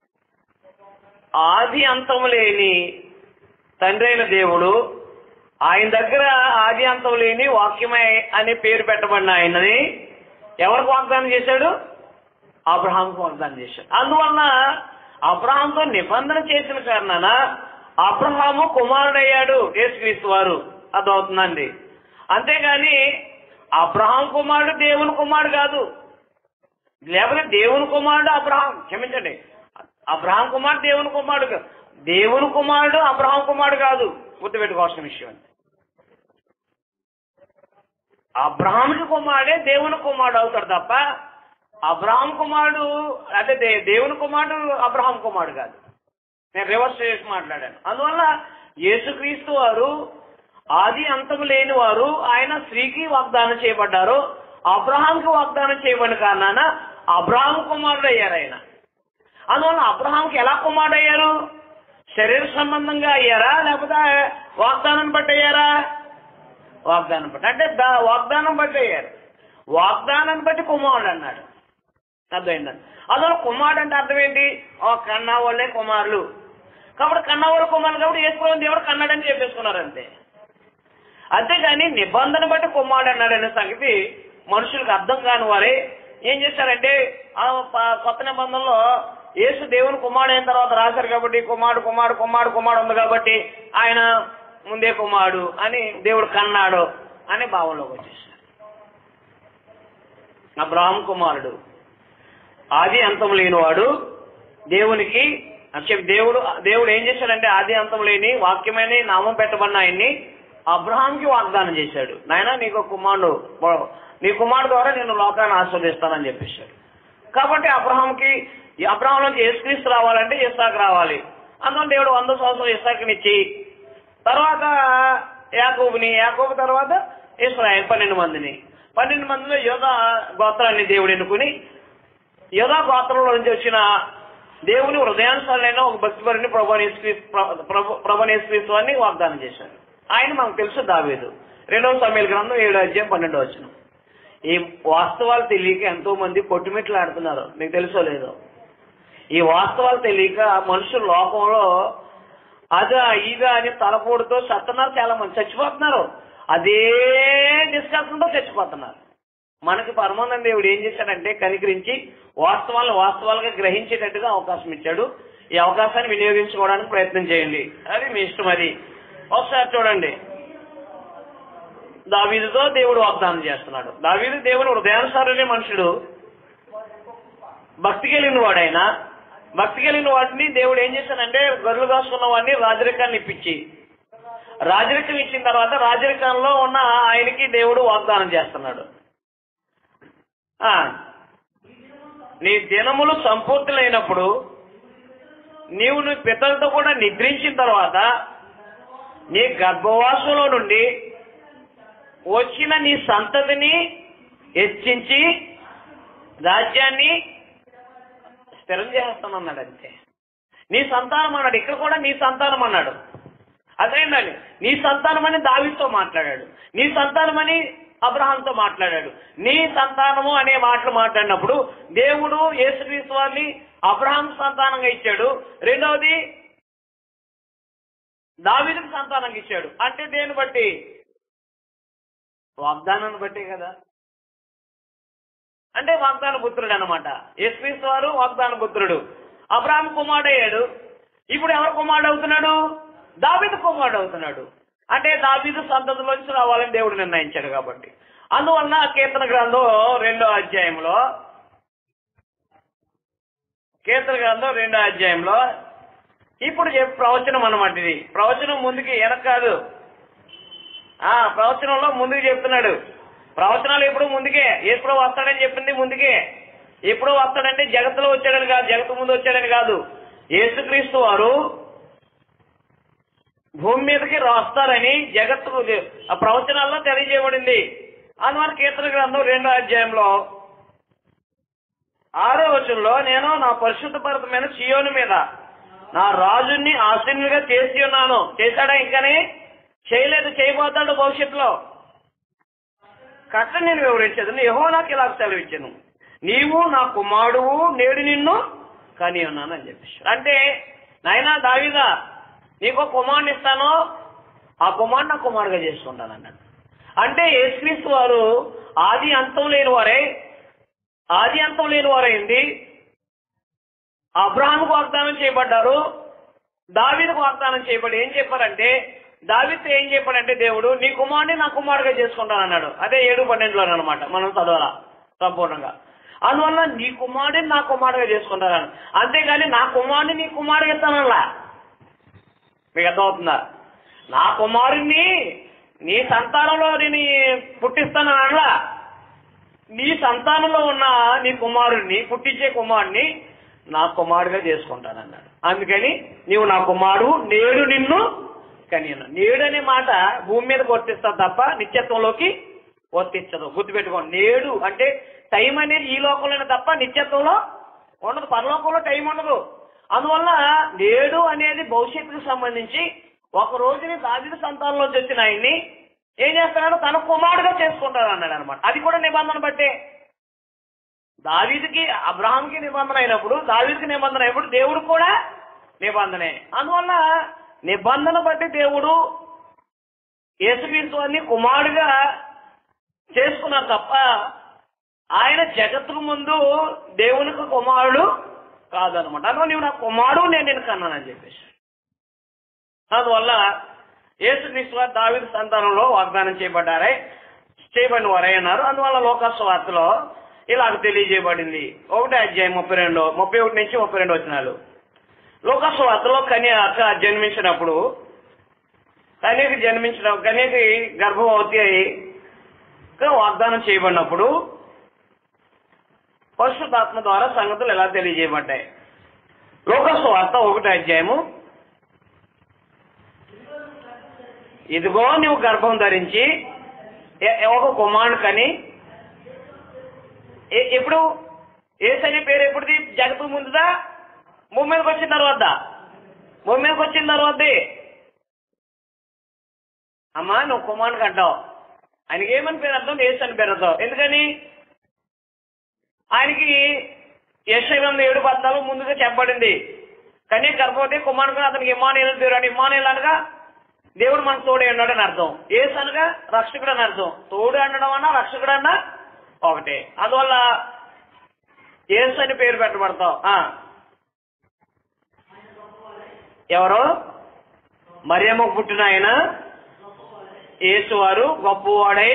A: ఆది అంతము లేని తండ్రి అయిన దేవుడు ఆయన దగ్గర ఆది అంతం లేని వాక్యమై అనే పేరు పెట్టబడిన ఆయనని ఎవరికి వాగ్దానం చేశాడు అబ్రహాంకు వాగ్దానం చేశాడు అందువలన అబ్రహాంతో నిబంధన చేసిన కారణాన అబ్రహాము కుమారుడయ్యాడు యేసుక్రీస్తు వారు అర్థమవుతుందండి అంతేగాని అబ్రహాం కుమారుడు దేవుని కుమారుడు కాదు లేకపోతే దేవుని కుమారుడు అబ్రహాం క్షమించండి అబ్రహాం కుమారుడు దేవుని కుమారుడు కాదు. దేవుని కుమారుడు అబ్రహాం కుమారుడు కాదు గుర్తుపెట్టుకోవాల్సిన విషయం అండి అబ్రహాంకి కుమారుడే దేవుని కుమారుడు అవుతాడు తప్ప అబ్రహాం కుమారుడు అంటే దే- దేవుని కుమారుడు అబ్రహాం కుమారుడు కాదు నేను రివర్స్ చేసి మాట్లాడాను అందువల్ల యేసుక్రీస్తు వారు ఆది అంతము లేని వారు ఆయన స్త్రీకి వాగ్దానం చేయబడ్డారు అబ్రహాంకి వాగ్దానం చేయబడిన కారణాన అబ్రహాం కుమారుడు అయ్యారు ఆయన అందువల్ల అబ్రహాంకి ఎలా కుమారుడు అయ్యారు శరీర సంబంధంగా అయ్యారా లేకపోతే వాగ్దానం బట్టి అయ్యారా వాగ్దానం బట్టి అంటే దా- వాగ్దానం బట్టి అయ్యారు వాగ్దానాన్ని బట్టి కుమారుడు అన్నాడు అర్థమైందండి అందులో కుమారుడు అంటే అర్థం ఏంటి ఓ కన్నా వాళ్ళే కుమారులు కాబట్టి కన్నా వాళ్ళ కుమారులు కాబట్టి వేసుకోవడం దేవుడు కన్నాడని చెప్పేసుకున్నారు అంతే అంతేగాని నిబంధన బట్టి కుమారుడు అన్నాడనే సంగతి మనుషులకు అర్థం కాని వారే ఏం చేశారంటే ఆ ప- కొత్త నిబంధనలో యేసు దేవుని కుమారుడు అయిన తర్వాత రాశారు కాబట్టి కుమారుడు కుమారుడు కుమారుడు కుమారుడు ఉంది కాబట్టి ఆయన ముందే కుమారుడు అని దేవుడు కన్నాడు అనే భావంలోకి వచ్చేసారు అబ్రాహం కుమారుడు ఆది అంతం లేనివాడు దేవునికి అంటే దేవుడు దేవుడు ఏం చేశాడంటే ఆది అంతం లేని వాక్యమైన నామం పెట్టబడిన ఆయన్ని అబ్రహాంకి వాగ్దానం చేశాడు నాయన నీకు ఒక కుమారుడు నీ కుమారుడు ద్వారా నేను లోకాన్ని ఆస్వాదిస్తానని చెప్పేశాడు కాబట్టి అబ్రహాంకి ఈ అబ్రహాం నుంచి యేసుక్రీస్తు రావాలంటే ఇస్సాకు రావాలి అందువల్ల దేవుడు వంద సంవత్సరం ఇస్సాకునిచ్చి తర్వాత యాకోబుని యాకోబు తర్వాత ఇస్రాయల్ పన్నెండు మందిని పన్నెండు మందిలో యోధ గోత్రాన్ని దేవుడు ఎన్నుకుని యోధా గోత్రంలో నుంచి వచ్చిన దేవుని హృదయానుసారులైన ఒక భక్తిపరుని ప్రభనేశ్వరీస్తు అని వాగ్దానం చేశాడు ఆయన మనకు తెలుసు దావేదు రెండవ సమయాల గ్రంథం ఏడు అధ్యాయం పన్నెండు వచ్చిన ఈ వాస్తవాలు తెలియక ఎంతో మంది కొట్టుమిట్లు ఆడుతున్నారు మీకు తెలుసో లేదో ఈ వాస్తవాలు తెలియక మనుషులు లోకంలో అదా ఇదా అని తలపోటుతో చస్తున్నారు చాలా మంది చచ్చిపోతున్నారు అదే డిస్కషన్తో చచ్చిపోతున్నారు మనకి పరమానంద దేవుడు ఏం చేశాడంటే కనికరించి వాస్తవాలను వాస్తవాలుగా గ్రహించేటట్టుగా అవకాశం ఇచ్చాడు ఈ అవకాశాన్ని వినియోగించుకోవడానికి ప్రయత్నం చేయండి అది మీ ఇష్టం అది ఒకసారి చూడండి దావీదుతో దేవుడు వాగ్దానం చేస్తున్నాడు దావీదు దేవుని హృదయానుసారనే మనుషుడు భక్తి కలిగిన వాడైనా భక్తి కలిగిన వాడిని దేవుడు ఏం చేశాడంటే గొర్రెలు కాసుకున్న వాడిని రాజరికాన్ని ఇప్పించి రాజరికం ఇచ్చిన తర్వాత రాజరికంలో ఉన్న ఆయనకి దేవుడు వాగ్దానం చేస్తున్నాడు ఆ, నీ దినములు సంపూర్తులైనప్పుడు నీవు నీ పితలతో కూడా నిద్రించిన తర్వాత నీ గర్భవాసంలో నుండి వచ్చిన నీ సంతతిని హెచ్చించి రాజ్యాన్ని స్థిరం చేస్తానన్నాడు అంతే నీ సంతానం అన్నాడు ఇక్కడ కూడా నీ సంతానం అన్నాడు అదేంటండి నీ సంతానం అని దావితో మాట్లాడాడు నీ సంతానం అని అబ్రహాంతో మాట్లాడాడు నీ సంతానము అనే మాటలు మాట్లాడినప్పుడు దేవుడు యేసుక్రీస్తు వారిని అబ్రహాం సంతానంగా ఇచ్చాడు రెండవది దావీదుకు సంతానంగా ఇచ్చాడు అంటే దేని బట్టి వాగ్దానాన్ని బట్టే కదా అంటే వాగ్దాన పుత్రుడు అనమాట యేసుక్రీస్తు వారు వాగ్దాన పుత్రుడు అబ్రాహం కుమారుడు అయ్యాడు ఇప్పుడు ఎవరు కుమారుడు అవుతున్నాడు దావీదు కుమారుడు అవుతున్నాడు అంటే దావీదు సంతతిలోంచి రావాలని దేవుడు నిర్ణయించాడు కాబట్టి అందువలన కీర్తన గ్రంథం రెండో అధ్యాయంలో కీర్తన గ్రంథం రెండో అధ్యాయంలో ఇప్పుడు చెప్పు ప్రవచనం అనమాట ఇది ప్రవచనం ముందుకి వెనక కాదు ఆ ప్రవచనంలో ముందుకు చెప్తున్నాడు ప్రవచనాలు ఎప్పుడు ముందుకే ఎప్పుడు వస్తాడని చెప్పింది ముందుకే ఎప్పుడు వస్తాడంటే జగత్తులో వచ్చాడని కాదు జగత్తు ముందు వచ్చాడని కాదు యేసుక్రీస్తు వారు భూమి మీదకి వస్తారని జగత్తు ఆ ప్రవచనాల్లో తెలియజేయబడింది అందువల్ల కీర్తన గ్రంథం రెండో అధ్యాయంలో ఆరో వచనంలో నేను నా పరిశుద్ధ పర్వతమైన సియోను మీద నా రాజుని ఆశీనులుగా చేసి ఉన్నాను చేశాడా ఇంకానే చేయలేదు చేయబోతాడు భవిష్యత్తులో కట్ట నేను వివరించదు యహో నాకు ఇలా సెలవిచ్చాను నీవు నా కుమారుడువు నేడు నిన్ను కని ఉన్నాను అని చెప్పేసి అంటే నాయనా దావిదా నీకు కుమారుని ఇస్తాను ఆ కుమారుడు నా కుమారుగా చేసుకుంటాను అన్నాడు అంటే యేసుక్రీస్తు వారు ఆది అంతం లేని వారే ఆది అంతం లేని వారైంది అబ్రహాంకు వాగ్దానం చేయబడ్డారు దావీదుకు వాగ్దానం చేయబడి ఏం చెప్పారంటే దావితో ఏం చెప్పాడంటే దేవుడు నీ కుమారుని నా కుమారుగా చేసుకుంటాను అన్నాడు అదే ఏడు పన్నెండులో అనమాట మనం చదవాల సంపూర్ణంగా అందువల్ల నీ కుమారుడిని నా కుమారుగా చేసుకుంటాను అంతేగాని నా కుమారుని నీ కుమారుగా ఇస్తానల్లా మీకు అర్థమవుతుందా నా కుమారుణ్ణి నీ సంతానంలో నేను పుట్టిస్తానని అనలా నీ సంతానంలో ఉన్న నీ కుమారుణ్ణి పుట్టించే కుమారుణ్ణి నా కుమారుడుగా చేసుకుంటానన్నాడు అందుకని నీవు నా కుమారుడు నేడు నిన్ను కానీ నేడు అనే మాట భూమి మీద వర్తిస్తా తప్ప నిత్యత్వంలోకి వర్తించదు గుర్తుపెట్టుకోండి నేడు అంటే టైం అనేది ఈ లోకంలోనే తప్ప నిత్యత్వంలో ఉండదు పరలోకంలో టైం ఉండదు అందువల్ల నేడు అనేది భవిష్యత్తుకు సంబంధించి ఒక రోజుని దావిద సంతానంలోంచి వచ్చిన ఆయన్ని ఏం చేస్తున్నాడు తన కుమారుడుగా చేసుకుంటాడు అన్నాడు అనమాట అది కూడా నిబంధన బట్టే దావీదుకి అబ్రహాంకి నిబంధన అయినప్పుడు దావీదుకి నిబంధన అయినప్పుడు దేవుడు కూడా నిబంధనే అందువల్ల నిబంధన బట్టి దేవుడు యేసుక్రీస్తు వారిని కుమారుడుగా చేసుకున్నారు తప్ప ఆయన జగత్తుకు ముందు దేవునికి కుమారుడు కాదనమాట అందువల్ల నీవు నా కుమారుడు నేను నేను కన్నానని చెప్పేసి అందువల్ల యేసుక్రీస్తు వారు దావీదు సంతానంలో వాగ్దానం చేయబడ్డారే చేయబడిన వారై అన్నారు అందువల్ల లోకాసు వార్తలో ఇలాగ తెలియజేయబడింది ఒకటి అధ్యాయం ముప్పై రెండు ముప్పై ఒకటి నుంచి ముప్పై రెండు వచ్చినాలు లోకాసు వార్తలో కన్యాక జన్మించినప్పుడు కన్యకి జన్మించిన కన్యకి గర్భవతి అయి వాగ్దానం చేయబడినప్పుడు పరిశుద్ధాత్మ ద్వారా సంగతులు ఎలా తెలియజేయబడ్డాయి లోకస్ వార్త ఒకటి అధ్యాయము ఇదిగో నువ్వు గర్భం ధరించి ఎ- ఒక కుమారుడు కని ఎ- ఎప్పుడు ఏసని పేరు ఎప్పుడుది జగత్తు ముందుదా భూమి మీదకి వచ్చిన తర్వాత భూమి మీదకి వచ్చిన తర్వాత అమ్మా నువ్వు కుమారుడికి అంటావు ఆయనకి ఏమని పేరు అర్థం ఏసు అని పేరు అర్థం ఎందుకని ఆయనకి యశ్వం ఏడు పద్నాలుగు ముందుగా చెప్పబడింది కానీ గర్భవతి కుమారుడుగా అతనికి ఇమానుయేలు పేరు అని ఇమానుయేలు అనగా దేవుడు మనకు తోడే ఉన్నాడు అని అర్థం ఏసు అనగా రక్షకుడు అని అర్థం తోడు అనడం అన్నా రక్షకుడు అన్నా ఒకటే అందువల్ల ఏసు అని పేరు పెట్టబడతాం ఆ. ఎవరు మరియమ్మకు పుట్టిన ఆయన యేసువారు గొప్పవాడై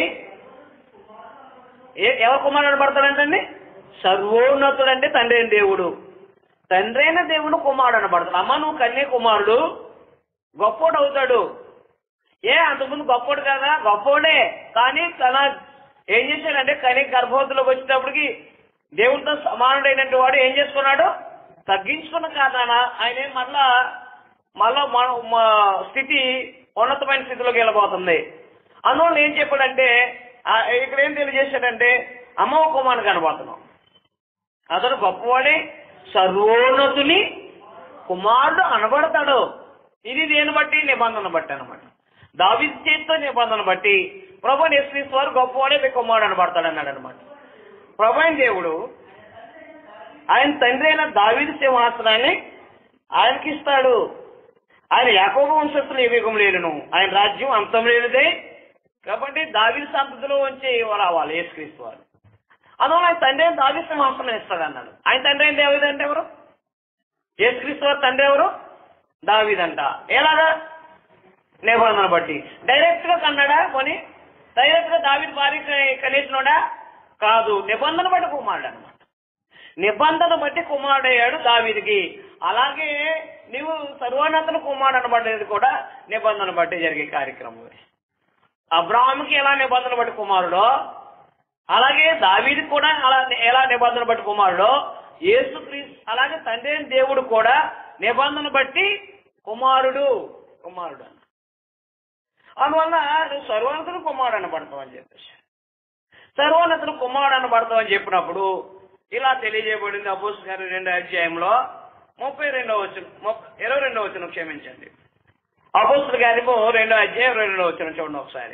A: ఏ- ఎవరు కుమారుడు పడతాడంటండి సర్వోన్నతుడు అంటే తండ్రి అయిన దేవుడు తండ్రి అయిన దేవుడు కుమారుడు అనబడతాడు అమ్మ నువ్వు కన్య కుమారుడు గొప్పోడు అవుతాడు ఏ అంతకుముందు గొప్పోడు కదా గొప్పోడే కానీ తన ఏం చేశాడంటే కని గర్భవతిలోకి వచ్చేటప్పటికి దేవుడితో సమానుడైనటువంటి వాడు ఏం చేసుకున్నాడు తగ్గించుకున్న కాదానా ఆయన ఏం మళ్ళా మళ్ళా మన మా స్థితి ఉన్నతమైన స్థితిలోకి వెళ్ళబోతుంది అందువల్ల ఏం చెప్పాడంటే ఆ, ఇక్కడ ఏం తెలియజేశాడంటే అమ్మవ కుమారుని కనబోతున్నాం అతడు గొప్పవాడే సర్వోన్నతుని కుమారుడు అనబడతాడు ఇది దేని బట్టి నిబంధన బట్టి అనమాట దావిది చేతితో నిబంధన బట్టి ప్రభు నిశ్చిస్ వారు గొప్పవాడే మీ కుమారుడు అనబడతాడు అన్నాడు అనమాట ప్రభు అయిన దేవుడు ఆయన తండ్రి అయిన దావిది సింహాసనాన్ని ఆయనకి ఇస్తాడు ఆయన యాకోబు వంశస్థులు ఏ యుగం లేనును ఆయన రాజ్యం అంతం లేనిదే కాబట్టి దావిది సంతతిలో ఉంచి రావాలి యేసుక్రీస్తు వారు అందువల్ల ఆయన తండ్రి అయిన దావి సింహాసనం ఇస్తాడు అన్నాడు ఆయన తండ్రి అయిన దావిది అంటే ఎవరు యేసుక్రీస్తు వారి తండ్రి ఎవరు దావిదంట ఎలాగా నిబంధన బట్టి డైరెక్ట్ గా కన్నాడా కొని డైరెక్ట్ గా దావిది భార్య కనేసినోడా కాదు నిబంధన బట్టి కుమారుడు అనమాట నిబంధన బట్టి కుమారుడు అయ్యాడు దావిదికి అలాగే నీవు సర్వోన్నతను కుమారుడు అనబడేది కూడా నిబంధన బట్టి జరిగే కార్యక్రమం అబ్రాహాంకి ఎలా నిబంధన బట్టి కుమారుడో అలాగే దావీదికి కూడా అలా ఎలా నిబంధన బట్టి కుమారుడో యేసుక్రీస్తు అలాగే తండ్రి అయిన దేవుడు కూడా నిబంధన బట్టి కుమారుడు కుమారుడు అన్న అందువల్ల నువ్వు సర్వోన్నతుడు కుమారుడు అనబడతావు అని చెప్పేసి సర్వోన్నతుడు కుమారుడు అనబడతావు అని చెప్పినప్పుడు ఇలా తెలియజేయబడింది అపోస్ గారి రెండో అధ్యాయంలో ముప్పై రెండో వచ్చిన ముప్పై ఇరవై రెండో వచ్చిన క్షమించండి అపోస్తుల గారిమో రెండో అధ్యాయం ఇరవై రెండో వచ్చిన చూడండి ఒకసారి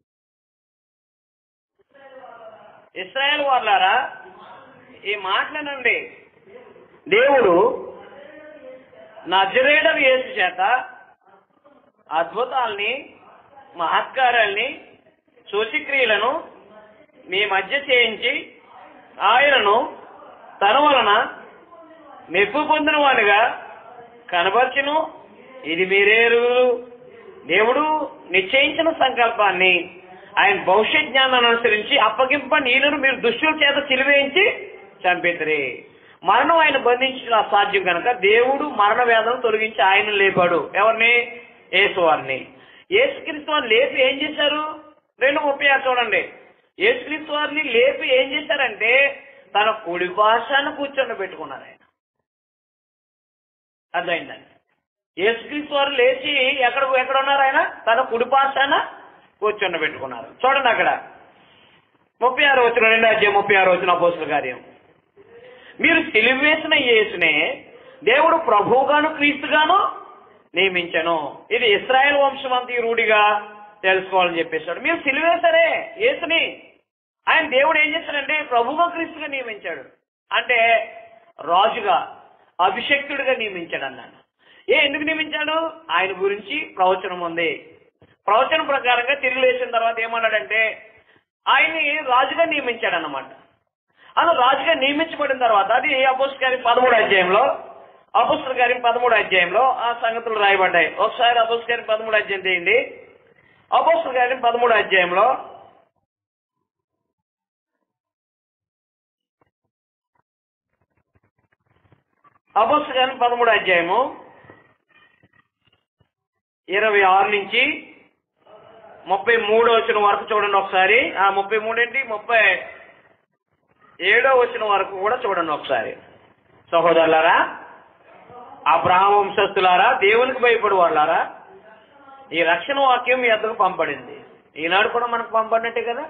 A: ఇస్రాయేల్ వాళ్ళారా ఈ మాటలనండి దేవుడు నజరేడర్ యేసు చేత అద్భుతాల్ని మహత్కారాల్ని సూచిక్రియలను మీ మధ్య చేయించి ఆయనను తన వలన మెప్పు పొందిన వాడిగా కనపరచును ఇది మీరేరు దేవుడు నిశ్చయించిన సంకల్పాన్ని ఆయన భవిష్యత్ జ్ఞానాన్ని అనుసరించి అప్పగింప నీళ్ళను మీరు దుష్టుల చేత సిలివేయించి చంపితిరి మరణం ఆయన బంధించిన అసాధ్యం కనుక దేవుడు మరణ వేదనను తొలగించి ఆయన లేపాడు ఎవరిని యేసు వారిని యేసుక్రీస్తు వారిని లేపి ఏం చేశారు రెండు ముప్పై ఆరు చూడండి యేసుక్రీస్తు వారిని లేపి ఏం చేశారంటే తన కుడి భాషను కూర్చొని పెట్టుకున్నారు ఆయన అర్థమైందండి యేసుక్రీస్తు వారు లేచి ఎక్కడ ఎక్కడ ఉన్నారు ఆయన తన కుడి పాశాన కూర్చొని పెట్టుకున్నారు చూడండి అక్కడ ముప్పై ఆరు వచ్చిన రెండు అధ్యాయం ముప్పై ఆరు వచ్చిన అపోసుల కార్యం మీరు సిలివేసిన యేసునే దేవుడు ప్రభువుగాను క్రీస్తుగాను నియమించను ఇది ఇస్రాయేల్ వంశమంతి రూఢిగా తెలుసుకోవాలని చెప్పేశాడు మీరు సిలివేశారే యేసుని ఆయన దేవుడు ఏం చేశాడంటే ప్రభువుగా క్రీస్తుగా నియమించాడు అంటే రాజుగా అభిషక్తుడిగా నియమించాడు అన్నాడు ఏ ఎందుకు నియమించాడు ఆయన గురించి ప్రవచనం ఉంది ప్రవచనం ప్రకారంగా తిరిగి లేచిన తర్వాత ఏమన్నాడంటే ఆయన్ని రాజుగా నియమించాడు అన్నమాట అలా రాజుగా నియమించబడిన తర్వాత అది అపోస్టర్ గారి పదమూడు అధ్యాయంలో అపోస్టర్ గారి పదమూడు అధ్యాయంలో ఆ సంగతులు రాయబడ్డాయి ఒకసారి అపోస్టర్ గారి పదమూడు అధ్యాయం చేయండి అపోస్టర్ గారి పదమూడు అధ్యాయంలో అపోస్టర్ గారి పదమూడు అధ్యాయము ఇరవై ఆరు నుంచి ముప్పై మూడో వచ్చిన వరకు చూడండి ఒకసారి ఆ ముప్పై మూడు ఏంటి ముప్పై ఏడో వచ్చిన వరకు కూడా చూడండి ఒకసారి సహోదరులారా అబ్రహాం వంశస్థులారా దేవునికి భయపడి వాళ్ళారా ఈ రక్షణ వాక్యం మీ ఎద్దకు పంపడింది ఈనాడు కూడా మనకు పంపడినట్టే కదా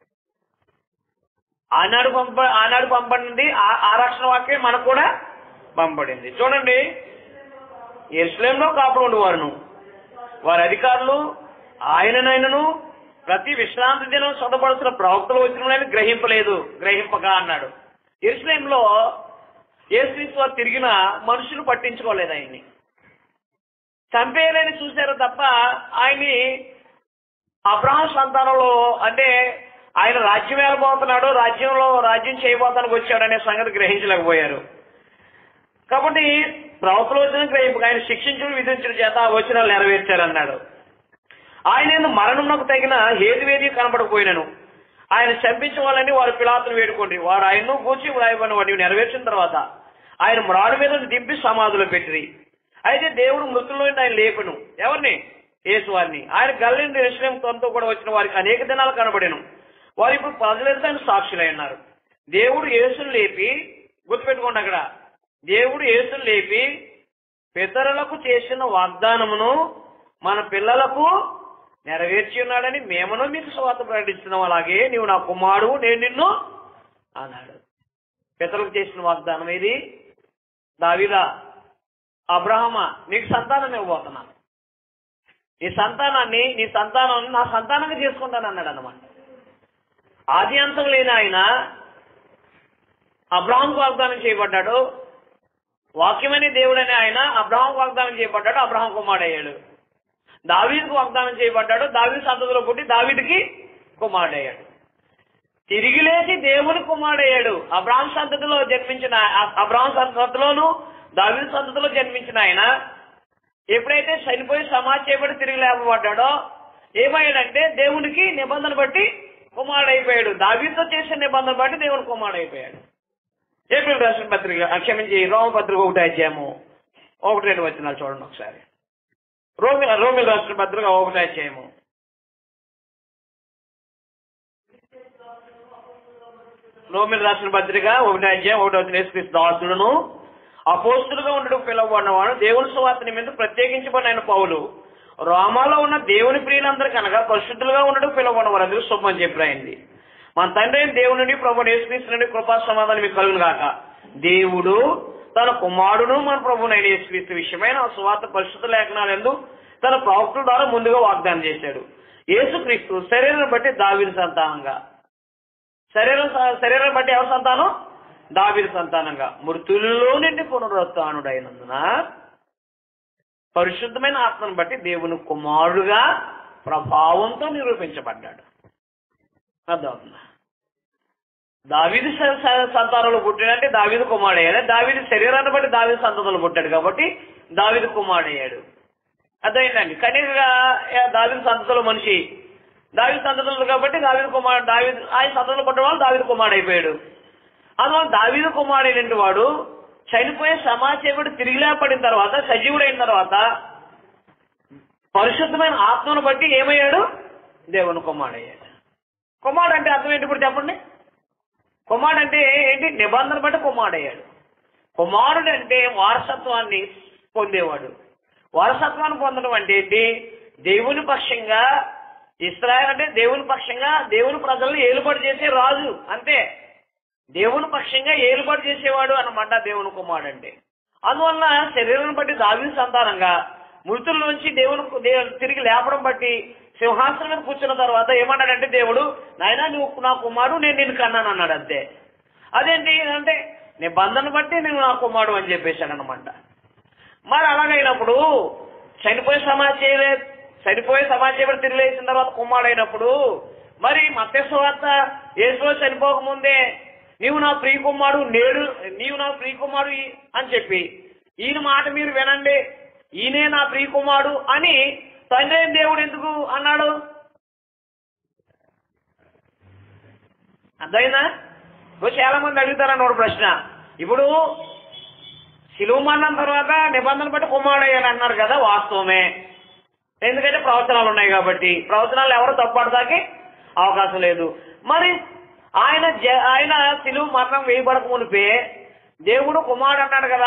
A: ఆనాడు పంప ఆనాడు పంపడింది ఆ- ఆ రక్షణ వాక్యం మనకు కూడా పంపడింది చూడండి ఎరుసలేంలో కాపుడు ఉండేవారును వారి అధికారులు ఆయననైనను ప్రతి విశ్రాంతి దినం సొంతపడుతున్న ప్రవక్తలు వచ్చిన గ్రహింపలేదు గ్రహింపగా అన్నాడు ఎరుసలేంలో యేసుక్రీస్తు వారు తిరిగిన మనుషులు పట్టించుకోలేదు ఆయన్ని చంపేయాలని చూశారు తప్ప ఆయన్ని అబ్రహాం సంతానంలో అంటే ఆయన రాజ్యం వెళ్ళబోతున్నాడు రాజ్యంలో రాజ్యం చేయబోతానికి వచ్చాడు అనే సంగతి గ్రహించలేకపోయారు కాబట్టి ప్రవక్తలు వచ్చిన గ్రహింపు ఆయన శిక్షించుడు విధించడం చేత ఆ వచనాలు నెరవేర్చారన్నాడు ఆయన ఎందు మరణంకు తగిన హేతువేది కనబడకపోయినను ఆయన చంపించవాలని వారు పిలాతును వేడుకోండి వారు ఆయన్ను కూర్చి వ్రాయబడిన వాటిని నెరవేర్చిన తర్వాత ఆయన మ్రాడు మీద దింపి సమాధులు పెట్టిరి అయితే దేవుడు మృతుల్లో నుండి ఆయన లేపను ఎవరిని యేసు వారిని ఆయన గల్లిండి యశ్లేం తనతో కూడా వచ్చిన వారికి అనేక దినాలు కనబడేను వారు ఇప్పుడు ప్రజలంతా ఆయన సాక్షులై ఉన్నారు దేవుడు యేసును లేపి గుర్తుపెట్టుకోండి అక్కడ దేవుడు యేసును లేపి పితరులకు చేసిన వాగ్దానమును మన పిల్లలకు నెరవేర్చి ఉన్నాడని మేమను మీకు స్వాత ప్రకటిస్తున్నాం అలాగే నీవు నా కుమారుడు నేను నిన్ను అన్నాడు పితలకు చేసిన వాగ్దానం ఇది దావిదా అబ్రహమ నీకు సంతానం ఇవ్వబోతున్నాను నీ సంతానాన్ని నీ సంతానాన్ని నా సంతానంగా చేసుకుంటాను అన్నాడు అనమాట ఆది అంతం లేని ఆయన అబ్రహాంకు వాగ్దానం చేయబడ్డాడు వాక్యమని దేవుడని ఆయన అబ్రహాం వాగ్దానం చేయబడ్డాడు అబ్రహాం కుమారుడయ్యాడు దావీదుకు వాగ్దానం చేయబడ్డాడు దావీదు సంతతిలో పుట్టి దావీదుకి కుమారుడయ్యాడు తిరిగి లేచి దేవుని కుమారుడయ్యాడు అబ్రాహం సంతతిలో జన్మించిన అబ్రాహం సంతతిలోను దావీదు సంతతిలో జన్మించిన ఆయన ఎప్పుడైతే చనిపోయి సమాజ్ చేయబడి తిరిగి లేపబడ్డాడో ఏమయ్యాడంటే దేవునికి నిబంధన బట్టి కుమారుడైపోయాడు దావీదుతో చేసిన నిబంధన బట్టి దేవుని కుమారుడైపోయాడు ఏప్రిల్ రాసిన పత్రిక ఆ, క్షమించి రోమ పత్రిక ఒకటి అధ్యాయము ఒకటి రెండు వచ్చినాలు చూడండి ఒకసారి రోమి రోమిల్ రాసిన పత్రిక ఒకటి అధ్యాయము రోమిల్ రాసిన పత్రిక ఒకటి అధ్యాయం ఒకటి వచ్చిన యేసుక్రీస్తు దాసుడును అపోస్తులుగా ఉండడం పిలువబడినవాడు దేవుని సువార్త నిమిత్తం ప్రత్యేకించబడిన ఆయన పౌలు రోమాలో ఉన్న దేవుని ప్రియులందరికీ అనగా పరిశుద్ధులుగా ఉండడం పిలువబడినవారు అందుకు శుభం చెప్పిరాయింది మన తండ్రి అయిన దేవుని ప్రభు యేసుక్రీస్తు నుండి కృపా సమాధానం మీకు కలుగును గాక దేవుడు తన కుమారుడును మన ప్రభునైన యేసుక్రీస్తు విషయమైన ఆ సువార్త పరిశుద్ధ లేఖనాలందు తన ప్రవక్తుల ద్వారా ముందుగా వాగ్దానం చేశాడు యేసుక్రీస్తు శరీరం బట్టి దావిని సంతానంగా శరీరం శరీరం బట్టి ఎవరి సంతానం దావిది సంతానంగా మృతుల్లో నుండి పునరుత్నుడైనందున పరిశుద్ధమైన ఆత్మను బట్టి దేవుని కుమారుడుగా ప్రభావంతో నిరూపించబడ్డాడు అర్థమవుతుందా దావీదు స- స- సంతానంలో పుట్టాడంటే దావీదు కుమారుడయ్యాడు దావీదు శరీరాన్ని బట్టి దావీదు సంతానంలో పుట్టాడు కాబట్టి దావీదు కుమారుడయ్యాడు అర్థమైందండి కనీసంగా దావీదు సంతతిలో మనిషి దావీదు సంతతులు కాబట్టి దావీదు కుమారుడు దావీదు ఆయన సంతతిలో పుట్టిన వాళ్ళు దావీదు కుమారుడు అయిపోయాడు అందువల్ల దావీదు కుమారుడైన వాడు చనిపోయే సమాచేపుడు తిరిగి లేపడిన తర్వాత సజీవుడైన తర్వాత పరిశుద్ధమైన ఆత్మను బట్టి ఏమయ్యాడు దేవుని కుమారుడయ్యాడు కుమారుడు అంటే అర్థం ఏంటి ఇప్పుడు చెప్పండి కుమారుడు అంటే ఏంటి నిబంధన బట్టి కుమారుడయ్యాడు కుమారుడు అంటే వారసత్వాన్ని పొందేవాడు వారసత్వాన్ని పొందడం అంటే ఏంటి దేవుని పక్షంగా ఇస్రాయల్ అంటే దేవుని పక్షంగా దేవుని ప్రజలను ఏలుబడి చేసే రాజు అంతే దేవుని పక్షంగా ఏలుబడి చేసేవాడు అన్నమాట దేవుని కుమారుడు అంటే అందువలన శరీరం బట్టి దావి సంతానంగా మృతుల నుంచి దేవుని దేవు- తిరిగి లేపడం బట్టి సింహాసనం మీద కూర్చున్న తర్వాత ఏమన్నాడంటే దేవుడు నాయనా నువ్వు నా కుమారుడు నేను నిన్ను కన్నాను అన్నాడు అంతే అదేంటి అంటే నిబంధన బట్టి నువ్వు నా కుమారుడు అని చెప్పేశాడు అనమాట మరి అలాగైనప్పుడు చనిపోయే సమాచేయలే చనిపోయే సమాచేయబడి తిరిగి లేచిన తర్వాత కుమారుడైనప్పుడు మరి మత్స్యవార్త యేసులో చనిపోకముందే నీవు నా ప్రియ కుమారుడు నేడు నీవు నా ప్రియ కుమారుడు ఈ- అని చెప్పి ఈయన మాట మీరు వినండి ఈయనే నా ప్రియ కుమారుడు అని తండ్రి అయిన దేవుడు ఎందుకు అన్నాడు అర్థమైందా ఇప్పుడు చాలా మంది అడుగుతారన్న ఒక ప్రశ్న ఇప్పుడు శిలువ మరణం తర్వాత నిబంధన బట్టి కుమారుడు అయ్యాను అన్నారు కదా వాస్తవమే ఎందుకంటే ప్రవచనాలు ఉన్నాయి కాబట్టి ప్రవచనాలు ఎవరు తప్పడదాకి అవకాశం లేదు మరి ఆయన జ- ఆయన శిలువ మరణం వేయబడక మునిపే దేవుడు కుమారుడు అన్నాడు కదా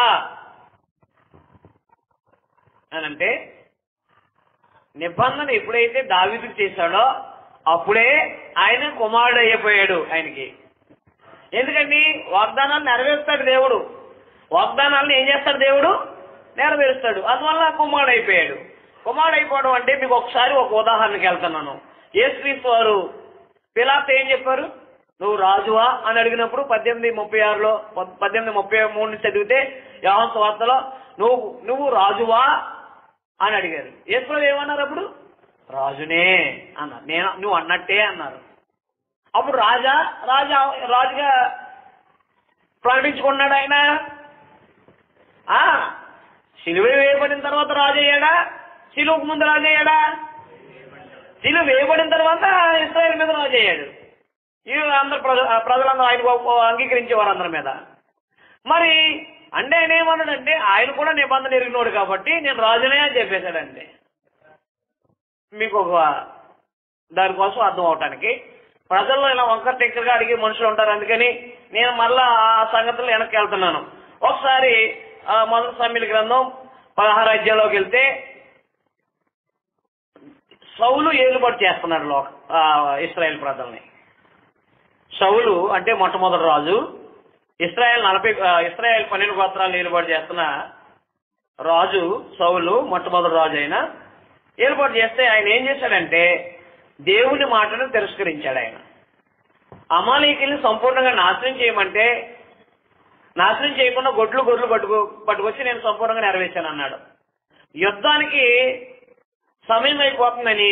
A: అని అంటే నిబంధన ఎప్పుడైతే దావీదుకు చేశాడో అప్పుడే ఆయన కుమారుడు అయిపోయాడు ఆయనకి ఎందుకండి వాగ్దానాలు నెరవేరుస్తాడు దేవుడు వాగ్దానాలను ఏం చేస్తాడు దేవుడు నెరవేరుస్తాడు అందువల్ల కుమారుడు అయిపోయాడు కుమారుడు అయిపోవడం అంటే మీకు ఒకసారి ఒక ఉదాహరణకి వెళ్తున్నాను యేసుక్రీస్తు వారు పిలాత్ ఏం చెప్పారు నువ్వు రాజువా అని అడిగినప్పుడు పద్దెనిమిది ముప్పై ఆరులో పద్- పద్దెనిమిది ముప్పై మూడు చదివితే యోహాను సువార్తలో నువ్వు నువ్వు రాజువా అని అడిగారు యేసు ఏమన్నారు అప్పుడు రాజునే అన్నారు నేను నువ్వు అన్నట్టే అన్నారు అప్పుడు రాజా రాజా రాజుగా ప్రకటించుకున్నాడు ఆయన ఆ సిలువ వేయబడిన తర్వాత రాజు అయ్యాడా సిలువకు ముందు రాజు అయ్యాడా సిలువ వేయబడిన తర్వాత ఇస్రాయల్ మీద రాజు అయ్యాడు ఈ అందరు ప్రజ ప్రజలందరూ ఆయన అంగీకరించేవారు అందరి మీద మరి అంటే ఆయన ఏమన్నాడంటే ఆయన కూడా నిబంధన ఎరిగినోడు కాబట్టి నేను రాజునే అని చెప్పేశాడంటే మీకు ఒక దానికోసం అర్థం అవటానికి ప్రజల్లో ఇలా వంకర టెక్కరగా అడిగే మనుషులు ఉంటారు అందుకని నేను మళ్ళా ఆ సంగతులు వెనక్కి వెళ్తున్నాను ఒకసారి ఆ మొదటి సమ్మిల గ్రంథం పదహారు అధ్యాయంలోకి వెళ్తే సౌలు ఏలుబడి చేస్తున్నాడు లోక ఆ, ఇస్రాయేల్ ప్రజల్ని సౌలు అంటే మొట్టమొదటి రాజు ఇస్రాయేల్ నలభై ఆ, ఇస్రాయేల్ పన్నెండు గోత్రాలు ఏలుబడి చేస్తున్న రాజు సౌలు మొట్టమొదటి రాజు అయిన ఏర్పాటు చేస్తే ఆయన ఏం చేశాడంటే దేవుని మాటను తిరస్కరించాడు ఆయన అమాలీకుల్ని సంపూర్ణంగా నాశనం చేయమంటే నాశనం చేయకుండా గొడ్లు గొడ్లు పట్టుకు పట్టుకొచ్చి నేను సంపూర్ణంగా నెరవేర్చాను అన్నాడు యుద్ధానికి సమయం అయిపోతుందని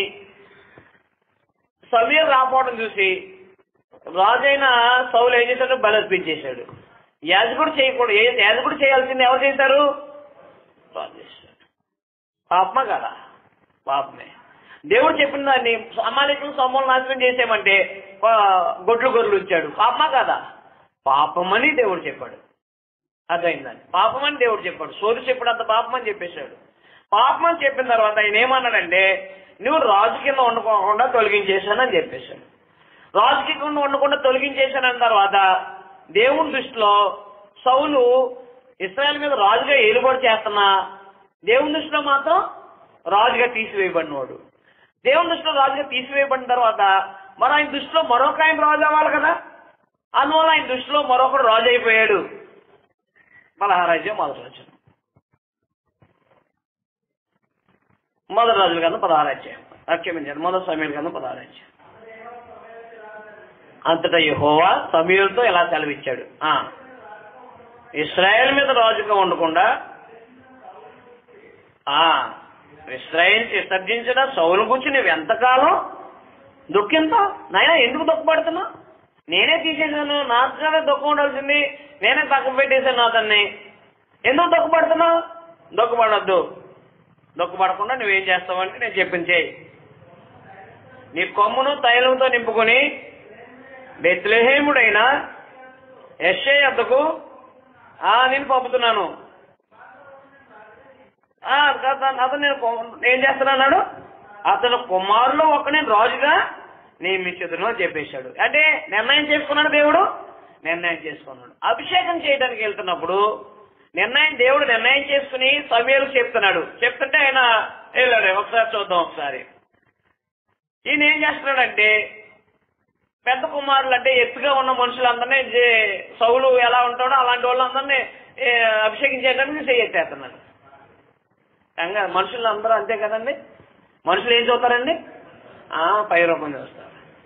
A: సమయం రాపోవడం చూసి రాజైన సౌలు ఏం చేశాడు బలర్పించేశాడు యాజకుడు చేయకూడదు ఏ- యాజకుడు చేయాల్సింది ఎవరు చేశారు రాజు చేశాడు పాపమా కదా పాపమే దేవుడు చెప్పిన దాన్ని అమాలికులు సమూలం నాశనం చేసేయమంటే ఆ, గొడ్లు గొర్రెలు ఇచ్చాడు పాపమా కదా పాపమని దేవుడు చెప్పాడు అర్థమైందండి పాపమని దేవుడు చెప్పాడు సోది చెప్పినంత పాపమని చెప్పేశాడు పాపమని చెప్పిన తర్వాత ఆయన ఏమన్నాడంటే నువ్వు రాజు కింద వండుకోకుండా తొలగించేశానని చెప్పేశాడు రాజు కింద వండకుండా తొలగించేశానన్న తర్వాత దేవుని దృష్టిలో సౌలు ఇస్రాయల్ మీద రాజుగా ఏలుబడి చేస్తున్నా దేవుని దృష్టిలో మాత్రం రాజుగా తీసివేయబడినవాడు దేవుని దృష్టిలో రాజుగా తీసివేయబడిన తర్వాత మరి ఆయన దృష్టిలో మరొక ఆయన రాజు అవ్వాలి కదా అందువల్ల ఆయన దృష్టిలో మరొకడు రాజు అయిపోయాడు పదహారాజ్యం మొదటి రాజ్యం మొదటి రాజుల కన్నా పదహారాజ్యం క్షమించారు మొదటి సమయం కన్నా పదహారాజ్యం అంతటా యెహోవా సమీరులతో ఎలా సెలవిచ్చాడు ఆ ఇస్రాయేల్ మీద రాజుగా ఉండకుండా ఆ ఇస్రాయేల్ విసర్జించిన సౌలు గురించి నువ్వు ఎంతకాలం దుఃఖింతావు నాయన ఎందుకు దుఃఖపడుతున్నావు నేనే తీసేసాను నాకుగానే దుఃఖం ఉండాల్సింది నేనే తక్కువ పెట్టేశాను అతన్ని ఎందుకు దుఃఖపడుతున్నావు దుఃఖపడద్దు దుఃఖపడకుండా నువ్వేం చేస్తావంటే నేను చెప్పింది చేయి నీ కొమ్మును తైలంతో నింపుకొని బెత్లెహేముడైన యశ్ఐ అద్దకు ఆ నేను పంపుతున్నాను ఆ, అతను అతను నేను కొ- ఏం చేస్తున్నాడు అతను కుమారులో ఒక నేను రాజుగా నియమించదును అని చెప్పేశాడు అంటే నిర్ణయం చేసుకున్నాడు దేవుడు నిర్ణయం చేసుకున్నాడు అభిషేకం చేయడానికి వెళ్తున్నప్పుడు నిర్ణయం దేవుడు నిర్ణయం చేసుకుని సమయాలు చెప్తున్నాడు చెప్తుంటే ఆయన వెళ్ళాడు ఒకసారి చూద్దాం ఒకసారి ఈయన ఏం చేస్తున్నాడంటే పెద్ద కుమారులు అంటే ఎత్తుగా ఉన్న మనుషులందరినీ జే- సౌలు ఎలా ఉంటాడో అలాంటి వాళ్ళందరినీ ఏ, అభిషేకించేయడానికి చేయెత్తేస్తున్నాడు కంగా మనుషులు అందరూ అంతే కదండి మనుషులు ఏం చూస్తారండి ఆ, పై రూపం చూస్తారు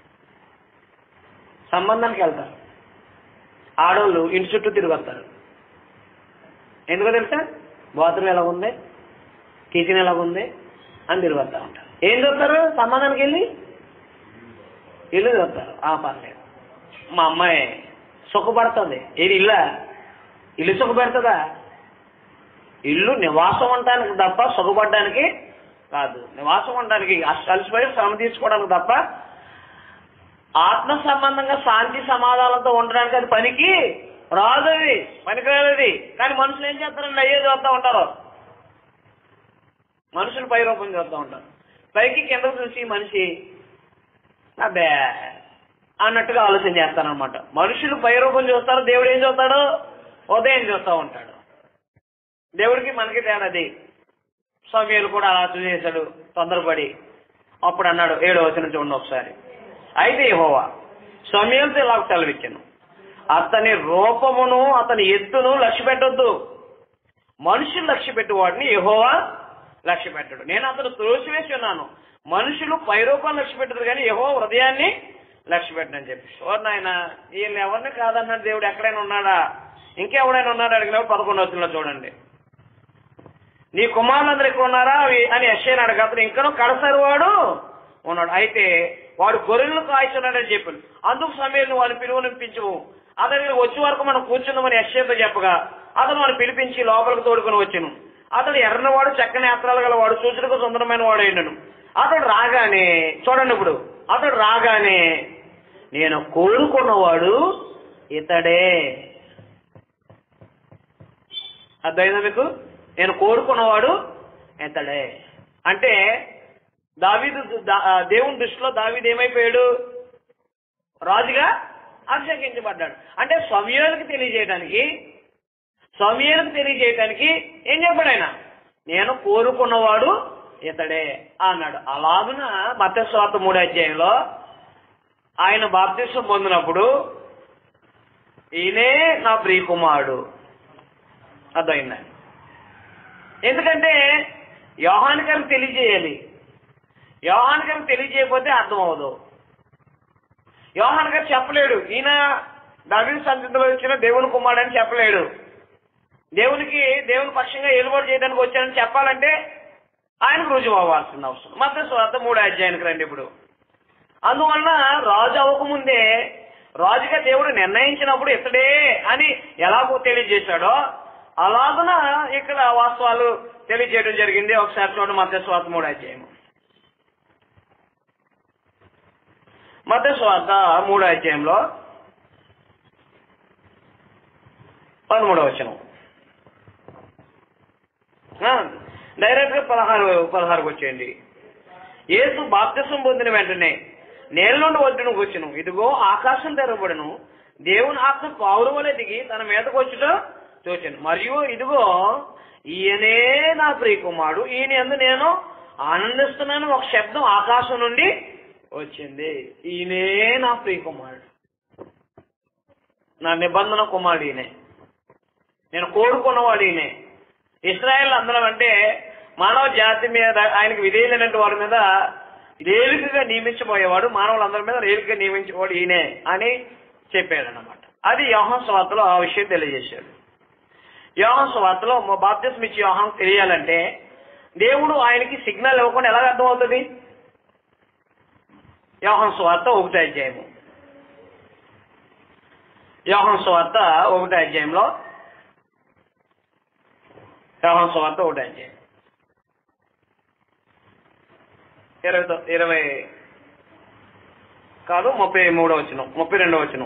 A: సంబంధానికి వెళ్తారు ఆడవాళ్ళు ఇంటి చుట్టూ తిరిగి వస్తారు ఎందుకో తెలుసా బాత్రూమ్ ఎలా ఉంది కిచెన్ ఎలా ఉంది అని తిరిగి వస్తూ ఉంటారు ఏం చూస్తారు సంబంధానికి వెళ్ళి ఇల్లు చూస్తారు ఆ పర్లేదు మా అమ్మాయి సుఖపడుతుంది ఇది ఇల్లా ఇల్లు సుఖపెడుతుందా ఇల్లు నివాసం ఉండడానికి తప్ప సుఖపడడానికి కాదు నివాసం ఉండడానికి అలసిపోయి శ్రమ తీసుకోవడానికి తప్ప ఆత్మ సంబంధంగా శాంతి సమాధానంతో ఉండడానికి అది పనికి రాదు అది పనికిరాదది కానీ మనుషులు ఏం చేస్తారండి అయ్యే చూస్తూ ఉంటారు మనుషులు పై రూపం చూస్తూ ఉంటారు పైకి కిందకు చూసి మనిషి అబ్బే అన్నట్టుగా ఆలోచన చేస్తారనమాట మనుషులు పై రూపం చూస్తారు దేవుడు ఏం చూస్తాడు ఉదయం చూస్తూ ఉంటాడు దేవుడికి మనకి తేడాది సమయాలు కూడా అలా చేశాడు తొందరపడి అప్పుడు అన్నాడు ఏడో వచనం చూడండి ఒకసారి అయితే యెహోవా సమయంతో ఇలా సెలవిచ్చాను అతని రూపమును అతని ఎత్తును లక్ష్య పెట్టొద్దు మనుషులు లక్ష్య పెట్టి వాడిని యెహోవా లక్ష్య పెట్టడు నేను అతను త్రోసివేసి ఉన్నాను మనుషులు పైరూపం లక్ష్య పెట్టదు కానీ యహో హృదయాన్ని లక్ష్య పెట్టని చెప్పి షోర్ నాయన వీళ్ళు ఎవరిని కాదన్నాడు దేవుడు ఎక్కడైనా ఉన్నాడా ఇంకెవడైనా ఉన్నాడా అడిగినప్పుడు పదకొండు వచ్చిన చూడండి నీ కుమారులందరూ ఇక్కడ ఉన్నారా అవి అని యశ్ఐని అడగ అతను ఇంకనూ కడసరి వాడు ఉన్నాడు అయితే వాడు గొర్రెలను కాయిస్తున్నాడని చెప్పాడు అందుకు సమయంలో వాడిని పిలువనిపించవు అతనికి వచ్చే వరకు మనం కూర్చుందామని యశ్ఐతో చెప్పగా అతను వాడిని పిలిపించి లోపలికి తోడుకొని వచ్చాను అతడు ఎర్రనివాడు చక్కని నేత్రాలు గల వాడు సూచనకు సుందరమైన వాడు అయినను అతడు రాగానే చూడండి ఇప్పుడు అతడు రాగానే నేను కోరుకున్నవాడు ఇతడే అర్థమైందా మీకు నేను కోరుకున్నవాడు ఇతడే అంటే దావీదు దా- ఆ, దేవుని దృష్టిలో దావీదు ఏమైపోయాడు రాజుగా అభిషేకించబడ్డాడు అంటే సమయాలకు తెలియజేయడానికి సమయాలకు తెలియజేయడానికి ఏం చెప్పాడు ఆయన నేను కోరుకున్నవాడు ఇతడే అన్నాడు అలాగున మత్స్వార్త మూడో అధ్యాయంలో ఆయన బాప్తిసం పొందినప్పుడు ఈయనే నా ప్రియకుమారుడు అర్థమైందండి ఎందుకంటే యోహాన్ గారికి తెలియజేయాలి యోహాన్ గారికి తెలియజేయకపోతే అర్థం అవదు యోహాన్ గారు చెప్పలేడు ఈయన దావిది సంతతిలో వచ్చిన దేవుని కుమారుడు అని చెప్పలేడు దేవునికి దేవుని పక్షంగా ఏలుబడి చేయడానికి వచ్చానని చెప్పాలంటే ఆయనకు రుజువు అవ్వాల్సిన అవసరం మత స్వార్థ మూడు అధ్యాయానికి రండి ఇప్పుడు అందువలన రాజు అవ్వకముందే రాజుగా దేవుడు నిర్ణయించినప్పుడు ఇతడే అని ఎలాగో తెలియజేశాడో అలాగున ఇక్కడ వాస్తవాలు తెలియజేయడం జరిగింది ఒకసారి చూడండి మత స్వార్థ మూడు అధ్యాయం మత స్వార్థ మూడో అధ్యాయంలో పదమూడవ వచనం డైరెక్ట్ గా పదహారు పదహారుకి వచ్చేయండి యేసు బాప్తిసం పొందిన వెంటనే నేల నుండి ఒడ్డును కూర్చును ఇదిగో ఆకాశం తెరవబడును దేవుని ఆత్మ పావురు వలె దిగి తన మీదకు వచ్చుట చూచాను మరియు ఇదిగో ఈయనే నా ప్రియకుమారుడు ఈయన ఎందు నేను ఆనందిస్తున్నాను ఒక శబ్దం ఆకాశం నుండి వచ్చింది ఈయనే నా ప్రియకుమారుడు నా నిబంధన కుమారుడు ఈయనే నేను కోరుకున్నవాడు ఈయనే ఇస్రాయేల్ అందరం అంటే మానవ జాతి మీద ఆయనకు విధేయులైనటువంటి వారి మీద రేలుకగా నియమించబోయేవాడు మానవులందరి మీద రేలుకగా నియమించేవాడు ఈయనే అని చెప్పాడనమాట అది యోహన్ స్వార్తలో ఆ విషయం తెలియజేశాడు యోహన్ స్వార్తలో బాప్తిస్మ ఇచ్చి యోహన్ తెలియాలంటే దేవుడు ఆయనకి సిగ్నల్ ఇవ్వకుండా ఎలాగ అర్థమవుతుంది యోహన్ స్వార్త ఒకటో అధ్యాయము యోహన్ స్వార్త ఒకటో అధ్యాయంలో యోహన్ స్వార్త ఒకటో అధ్యాయం ఇరవై తొ- ఇరవై కాదు ముప్పై మూడో వచ్చిన ముప్పై రెండో వచ్చిన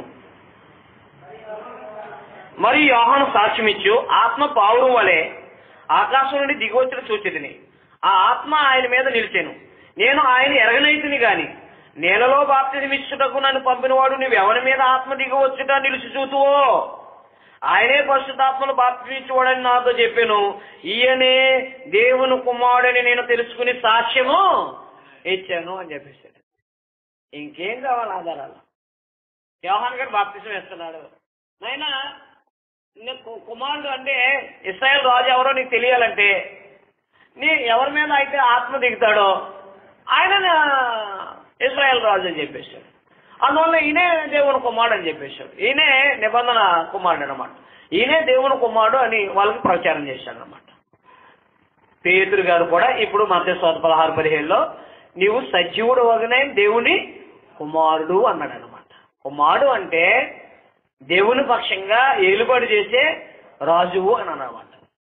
A: మరి యోహాను సాక్ష్యం ఇచ్చు ఆత్మ పావురం వలె ఆకాశం నుండి దిగవచ్చిన చూచితిని ఆ ఆత్మ ఆయన మీద నిలిచాను నేను ఆయన ఎరగనైతిని గాని నేలలో బాప్తిజమిచ్చుటకు నన్ను పంపినవాడు నువ్వు ఎవరి మీద ఆత్మ దిగవచ్చుట నిలిచి చూతువో ఆయనే పరిశుద్ధాత్మలు బాప్తించువాడని నాతో చెప్పాను ఈయనే దేవుని కుమారుడని నేను తెలుసుకుని సాక్ష్యము ఇచ్చాను అని చెప్పేశాడు ఇంకేం కావాలి ఆధారాలు యోహాన్ గారు బాప్తిజం ఇస్తున్నాడు నాయనా నీకు కుమారుడు అంటే ఇస్రాయల్ రాజు ఎవరో నీకు తెలియాలంటే నీ ఎవరి మీద అయితే ఆత్మ దిగుతాడో ఆయన ఇస్రాయల్ రాజు అని చెప్పేశాడు అందువల్ల ఈయనే దేవుని కుమారుడు అని చెప్పేశాడు ఈయనే నిబంధన కుమారుడు అనమాట ఈయనే దేవుని కుమారుడు అని వాళ్ళకి ప్రచారం చేశాడు అనమాట పేతురు గారు కూడా ఇప్పుడు మధ్యస్వాత పదహారు పదిహేడులో నీవు సజీవుడు వగనే దేవుని కుమారుడు అన్నాడు అనమాట కుమారుడు అంటే దేవుని పక్షంగా ఏలుబడి చేసే రాజువు అని అన్నమాట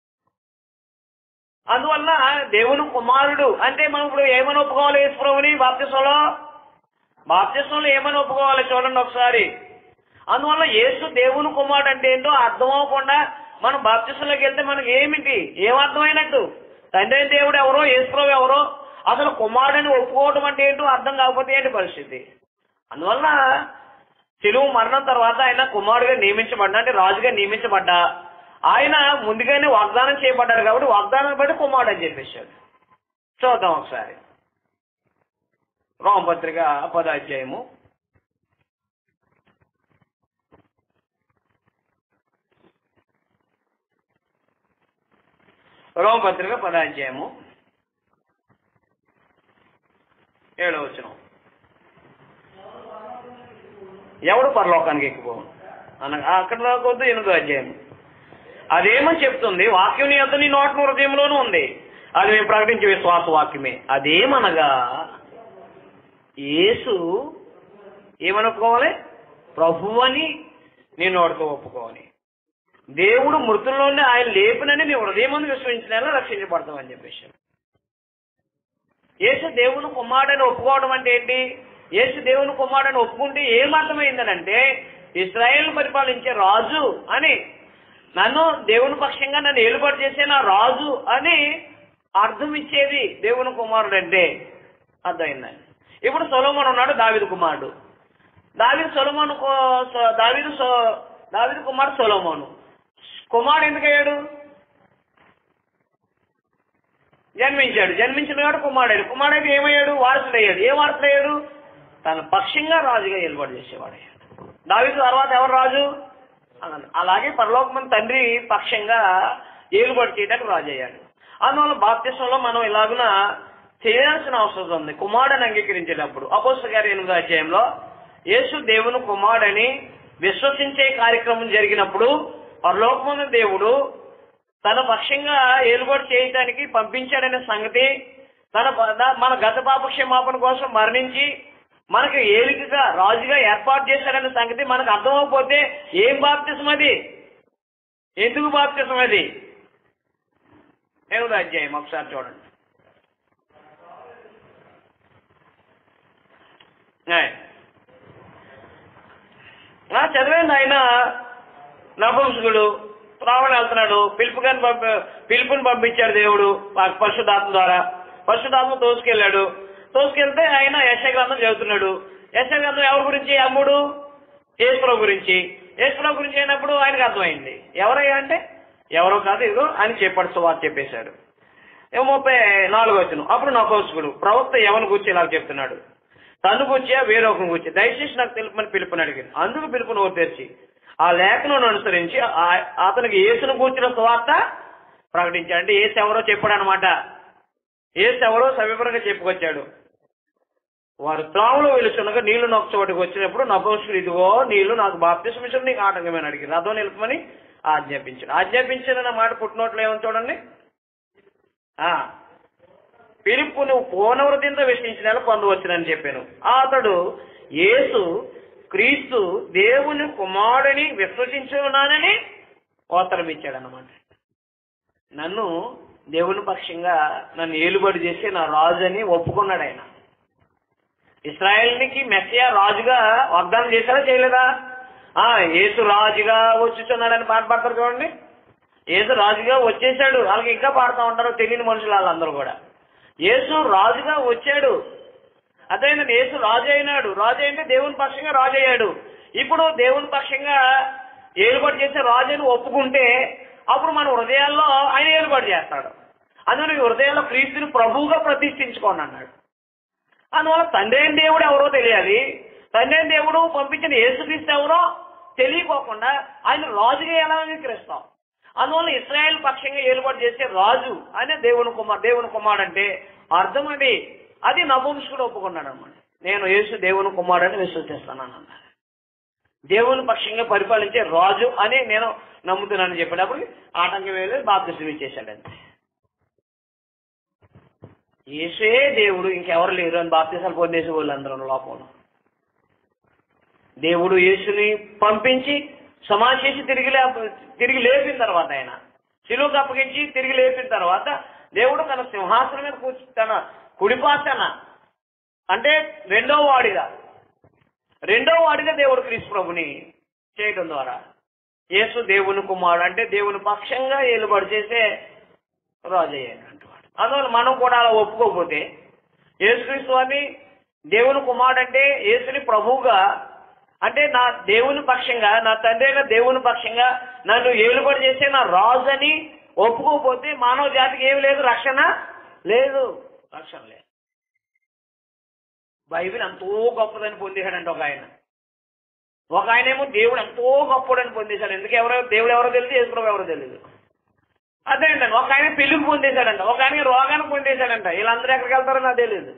A: అందువల్ల దేవుని కుమారుడు అంటే మనం ఇప్పుడు ఏమని ఒప్పుకోవాలి యేసుప్రభుని బాప్తిసంలో బాప్తిసంలో ఏమని ఒప్పుకోవాలి చూడండి ఒకసారి అందువల్ల యేసు దేవుని కుమారుడు అంటే ఏంటో అర్థం అవ్వకుండా మనం బాప్తిసంలోకి వెళ్తే మనకి ఏమిటి ఏం అర్థమైనట్టు తండ్రి అయిన దేవుడు ఎవరో యేసుప్రభు ఎవరో అసలు కుమారుడని ఒప్పుకోవడం అంటే ఏంటో అర్థం కాకపోతే ఏంటి పరిస్థితి అందువల్ల తెలుగు మరణం తర్వాత ఆయన కుమారుడిగా నియమించబడ్డా అంటే రాజుగా నియమించబడ్డా ఆయన ముందుగానే వాగ్దానం చేయబడ్డారు కాబట్టి వాగ్దానం బట్టి కుమారుడు అని చెప్పేశాడు చూద్దాం ఒకసారి రోమపత్రిక పదాధ్యాయము రోమపత్రిక పదాధ్యాయము ఏడవ వచనం ఎవడు పరలోకానికి ఎక్కిపోవు అనగా అక్కడ రాకొద్దు ఎనిమిదో అధ్యాయం అదేమని చెప్తుంది వాక్యం నీ యొక్క నీ నోట హృదయంలోనూ ఉంది అది మేము ప్రకటించే విశ్వాస వాక్యమే అదేమనగా యేసు ఏమని ఒప్పుకోవాలి ప్రభు అని నీ నోటితో ఒప్పుకోవాలి దేవుడు మృతుల్లోనే ఆయన లేపునని నీ హృదయం ముందు విశ్వసించిన రక్షించబడతామని చెప్పేసి యేసు దేవుని కుమారుడని ఒప్పుకోవడం అంటే ఏంటి యేసు దేవుని కుమారుడని ఒప్పుకుంటే ఏం అర్థమైందనంటే ఇస్రాయేల్ పరిపాలించే రాజు అని నన్ను దేవుని పక్షంగా నన్ను ఏలుబడి చేసే నా రాజు అని అర్థం ఇచ్చేది దేవుని కుమారుడు అంటే అర్థమైందండి ఇప్పుడు సొలోమన్ ఉన్నాడు దావిదు కుమారుడు దావిదు సొలోమోను కో- సొ- దావీదు సో- దావీదు కుమారుడు సొలోమోను కుమారుడు ఎందుకు అయ్యాడు జన్మించాడు జన్మించిన వాడు కుమారుడు కుమారుడు ఏమయ్యాడు వారసుడయ్యాడు ఏ వారసుడయ్యాడు తన పక్షంగా రాజుగా ఏర్పాటు చేసేవాడయ్యాడు దావీదు తర్వాత ఎవరు రాజు అన్నాడు. అలాగే పరలోకమైన తండ్రి పక్షంగా ఏలుబడి చేయడానికి రాజు అయ్యాడు అందువల్ల బాప్తిస్మంలో మనం ఇలాగున చేయాల్సిన అవసరం ఉంది కుమారుడని అంగీకరించేటప్పుడు అపోస్త గారి ఎనిమిదో అధ్యాయంలో యేసు దేవుని కుమారుడని విశ్వసించే కార్యక్రమం జరిగినప్పుడు పరలోకమైన దేవుడు తన పక్షంగా ఏలుబడి చేయటానికి పంపించాడనే సంగతి తన ప- మన గత పాప క్షమాపణ కోసం మరణించి మనకు ఏలికగా రాజుగా ఏర్పాటు చేశాడనే సంగతి మనకు అర్థమైపోతే ఏం బాప్తిసం అది ఎందుకు బాప్తిసం అది ఎనిమిదో అధ్యాయం ఒకసారి చూడండి ఆయ్. ఆ, చదివేండి ఆయన నపుంసకుడు త్రావణ వెళ్తున్నాడు పిలుపుగాని పంప పిలుపుని పంపించాడు దేవుడు ఆ పరిశుద్ధాత్మ ద్వారా పరిశుద్ధాత్మ తోసుకెళ్ళాడు తోసుకెళ్తే ఆయన యశగ్రంథం చదువుతున్నాడు యశగ్రంథం ఎవరి గురించి అమ్ముడు ఈశ్వరం గురించి ఈశ్వరం గురించి అయినప్పుడు ఆయనకు అర్థమైంది ఎవరయ్యా అంటే ఎవరో కాదు ఇదిగో ఆయన చెప్పాడు సువార్త చెప్పేశాడు ఏమో ముప్పై నాలుగు వచ్చిన అప్పుడు నకోసుకుడు ప్రవక్త ఎవరిని గురించి ఇలా చెప్తున్నాడు తను గుర్చా వేరొకరిని గుర్చి దయచేసి నాకు తెలుపమని పిలుపుని అడిగింది అందుకు పిలుపుని ఓ తెరిచి ఆ లేఖను అనుసరించి ఆ- అతనికి యేసును కూర్చిన సువార్త ప్రకటించాడు అంటే ఏసు ఎవరో చెప్పాడు అనమాట ఏసు ఎవరో సవివరంగా చెప్పుకొచ్చాడు వారు త్రాములో వెలుచున్నగా నీళ్లు నొక్క చోటికి వచ్చినప్పుడు నభోషుడు ఇదిగో నీళ్లు నాకు బాప్తిసమించడం నీకు ఆటంకమని అడిగి రథం నిలుపమని ఆజ్ఞాపించాడు ఆజ్ఞాపించిన మాట పుట్టినోట్లు ఏమని చూడండి ఆ పిలుపును పూర్ణవృతింతో విశ్వించిన పొందవచ్చునని చెప్పాను అతడు యేసు క్రీస్తు దేవుని కుమారుడిని విశ్వసించున్నానని ఉత్తరం ఇచ్చాడనమాట నన్ను దేవుని పక్షంగా నన్ను ఏలుబడి చేసి నా రాజు అని ఒప్పుకున్నాడు ఆయన ఇస్రాయేల్కి మెస్సియా రాజుగా వాగ్దానం చేశారా చేయలేదా ఆ యేసు రాజుగా వచ్చుచున్నాడని పాట పాడతారు చూడండి యేసు రాజుగా వచ్చేసాడు వాళ్ళకి ఇంకా పాడుతూ ఉంటారు తెలియని మనుషులు వాళ్ళందరూ కూడా యేసు రాజుగా వచ్చాడు అదేంటంటే యేసు రాజు అయినాడు రాజు అయితే దేవుని పక్షంగా రాజు అయ్యాడు ఇప్పుడు దేవుని పక్షంగా ఏలుబడి చేసే రాజు అని ఒప్పుకుంటే అప్పుడు మన హృదయాల్లో ఆయన ఏలుబడి చేస్తాడు అందులో నీ హృదయాల్లో క్రీస్తుని ప్రభువుగా ప్రతిష్ఠించుకోండి అన్నాడు అందువల్ల తండ్రి అయిన దేవుడు ఎవరో తెలియాలి తండ్రి అయిన దేవుడు పంపించిన యేసుక్రీస్తు ఎవరో తెలియకోకుండా ఆయన రాజుగా ఎలా అంగీకరిస్తాం అందువల్ల ఇస్రాయేల్ పక్షంగా ఏలుబడి చేసే రాజు అనే దేవుని కుమార్ దేవుని కుమారుడు అంటే అర్థం అది అది నపుంసకుడు ఒప్పుకున్నాడు అనమాట నేను యేసు దేవుని కుమారుడని విశ్వసిస్తున్నాను అన్నాడు దేవుని పక్షంగా పరిపాలించే రాజు అని నేను నమ్ముతున్నానని చెప్పినప్పుడు ఆటంకం వేలు బాప్తిసం ఇచ్చేశాడు అంతే యేసే దేవుడు ఇంకెవరు లేరు అని బాప్తిసాలు పొందేసే వాళ్ళు అందరూ లోపంలో దేవుడు యేసుని పంపించి సమాజ చేసి తిరిగి లేప- తిరిగి లేపిన తర్వాత ఆయన శిలువకు అప్పగించి తిరిగి లేపిన తర్వాత దేవుడు తన సింహాసనం మీద కూర్చు తన కుడిపాసన అంటే రెండో వాడిగా రెండో వాడిగా దేవుడు క్రీస్తు ప్రభుని చేయడం ద్వారా యేసు దేవుని కుమారుడు అంటే దేవుని పక్షంగా ఏలుబడి చేసే రాజు అయ్యాడు అందువల్ల మనం కూడా అలా ఒప్పుకోకపోతే యేసుక్రీస్తు వారిని దేవుని కుమారుడు అంటే యేసుని ప్రభువుగా అంటే నా దేవుని పక్షంగా నా తండ్రి అయిన దేవుని పక్షంగా నన్ను ఏలుబడి చేసే నా రాజు అని ఒప్పుకోకపోతే మానవ జాతికి ఏమి లేదు రక్షణ లేదు రక్షణ లేదు బైబిల్ ఎంతో గొప్పదని పొందేశాడంట ఒక ఆయన ఒక ఆయన ఏమో దేవుడు ఎంతో గొప్పడని పొందేశాడు ఎందుకు ఎవరో దేవుడు ఎవరో తెలియదు యేసుప్రభు ఎవరో తెలియదు అదేంటండి ఒక ఆయన పెళ్లికి పొందేశాడంట ఒక ఆయన రోగానికి పొందేశాడంట వీళ్ళందరూ ఎక్కడికి వెళ్తారో నాకు తెలియదు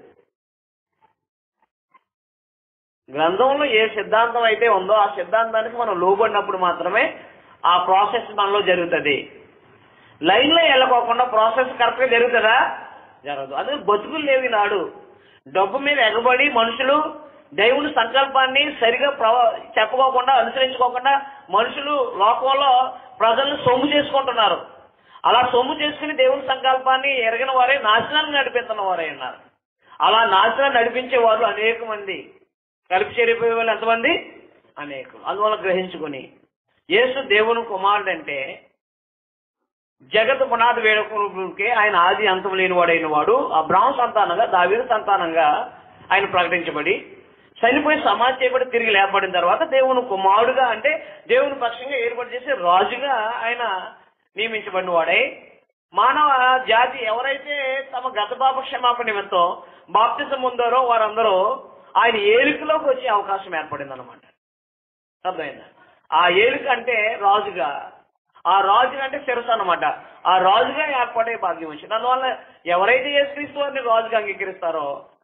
A: గ్రంథంలో ఏ సిద్ధాంతం అయితే ఉందో ఆ సిద్ధాంతానికి మనం లోబడినప్పుడు మాత్రమే ఆ ప్రాసెస్ మనలో జరుగుతుంది లైన్లో వెళ్ళకోకుండా ప్రాసెస్ కరెక్ట్గా జరుగుతుందా జరగదు అదే బతుకులు లేవి నాడు డబ్బు మీద ఎగబడి మనుషులు దేవుని సంకల్పాన్ని సరిగా ప్రవ చెప్పుకోకుండా అనుసరించుకోకుండా మనుషులు లోకంలో ప్రజలను సొమ్ము చేసుకుంటున్నారు అలా సొమ్ము చేసుకుని దేవుని సంకల్పాన్ని ఎరగిన వారే నాశనాన్ని నడిపిస్తున్న వారే ఉన్నారు అలా నాశనాన్ని నడిపించే వాళ్ళు అనేక మంది కలిపి చేరిపోయే వాళ్ళు ఎంతమంది అనేకులు అందువల్ల గ్రహించుకుని యేసు దేవుని కుమారుడు అంటే జగత్ పునాది వేడుకకే ఆయన ఆది అంతం లేనివాడైన వాడు అబ్రాహ్మ సంతానంగా దావీదు సంతానంగా ఆయన ప్రకటించబడి చనిపోయి సమాధి చేయబడి తిరిగి లేపబడిన తర్వాత దేవుని కుమారుడుగా అంటే దేవుని పక్షంగా ఏర్పాటు చేసి రాజుగా ఆయన నియమించబడిన వాడై మానవ జాతి ఎవరైతే తమ గత పాప క్షమాపణ నిమిత్తం బాప్తిజం పొందారో వారందరూ ఆయన ఏలికలోకి వచ్చే అవకాశం ఏర్పడింది అనమాట అర్థమైందా ఆ ఏలిక అంటే రాజుగా ఆ రాజుగా అంటే శిరస్సు అనమాట ఆ రాజుగా ఏర్పడే భాగ్యం వచ్చింది అందువల్ల ఎవరైతే యేసుక్రీస్తు వారిని రాజుగా అంగీకరిస్తారో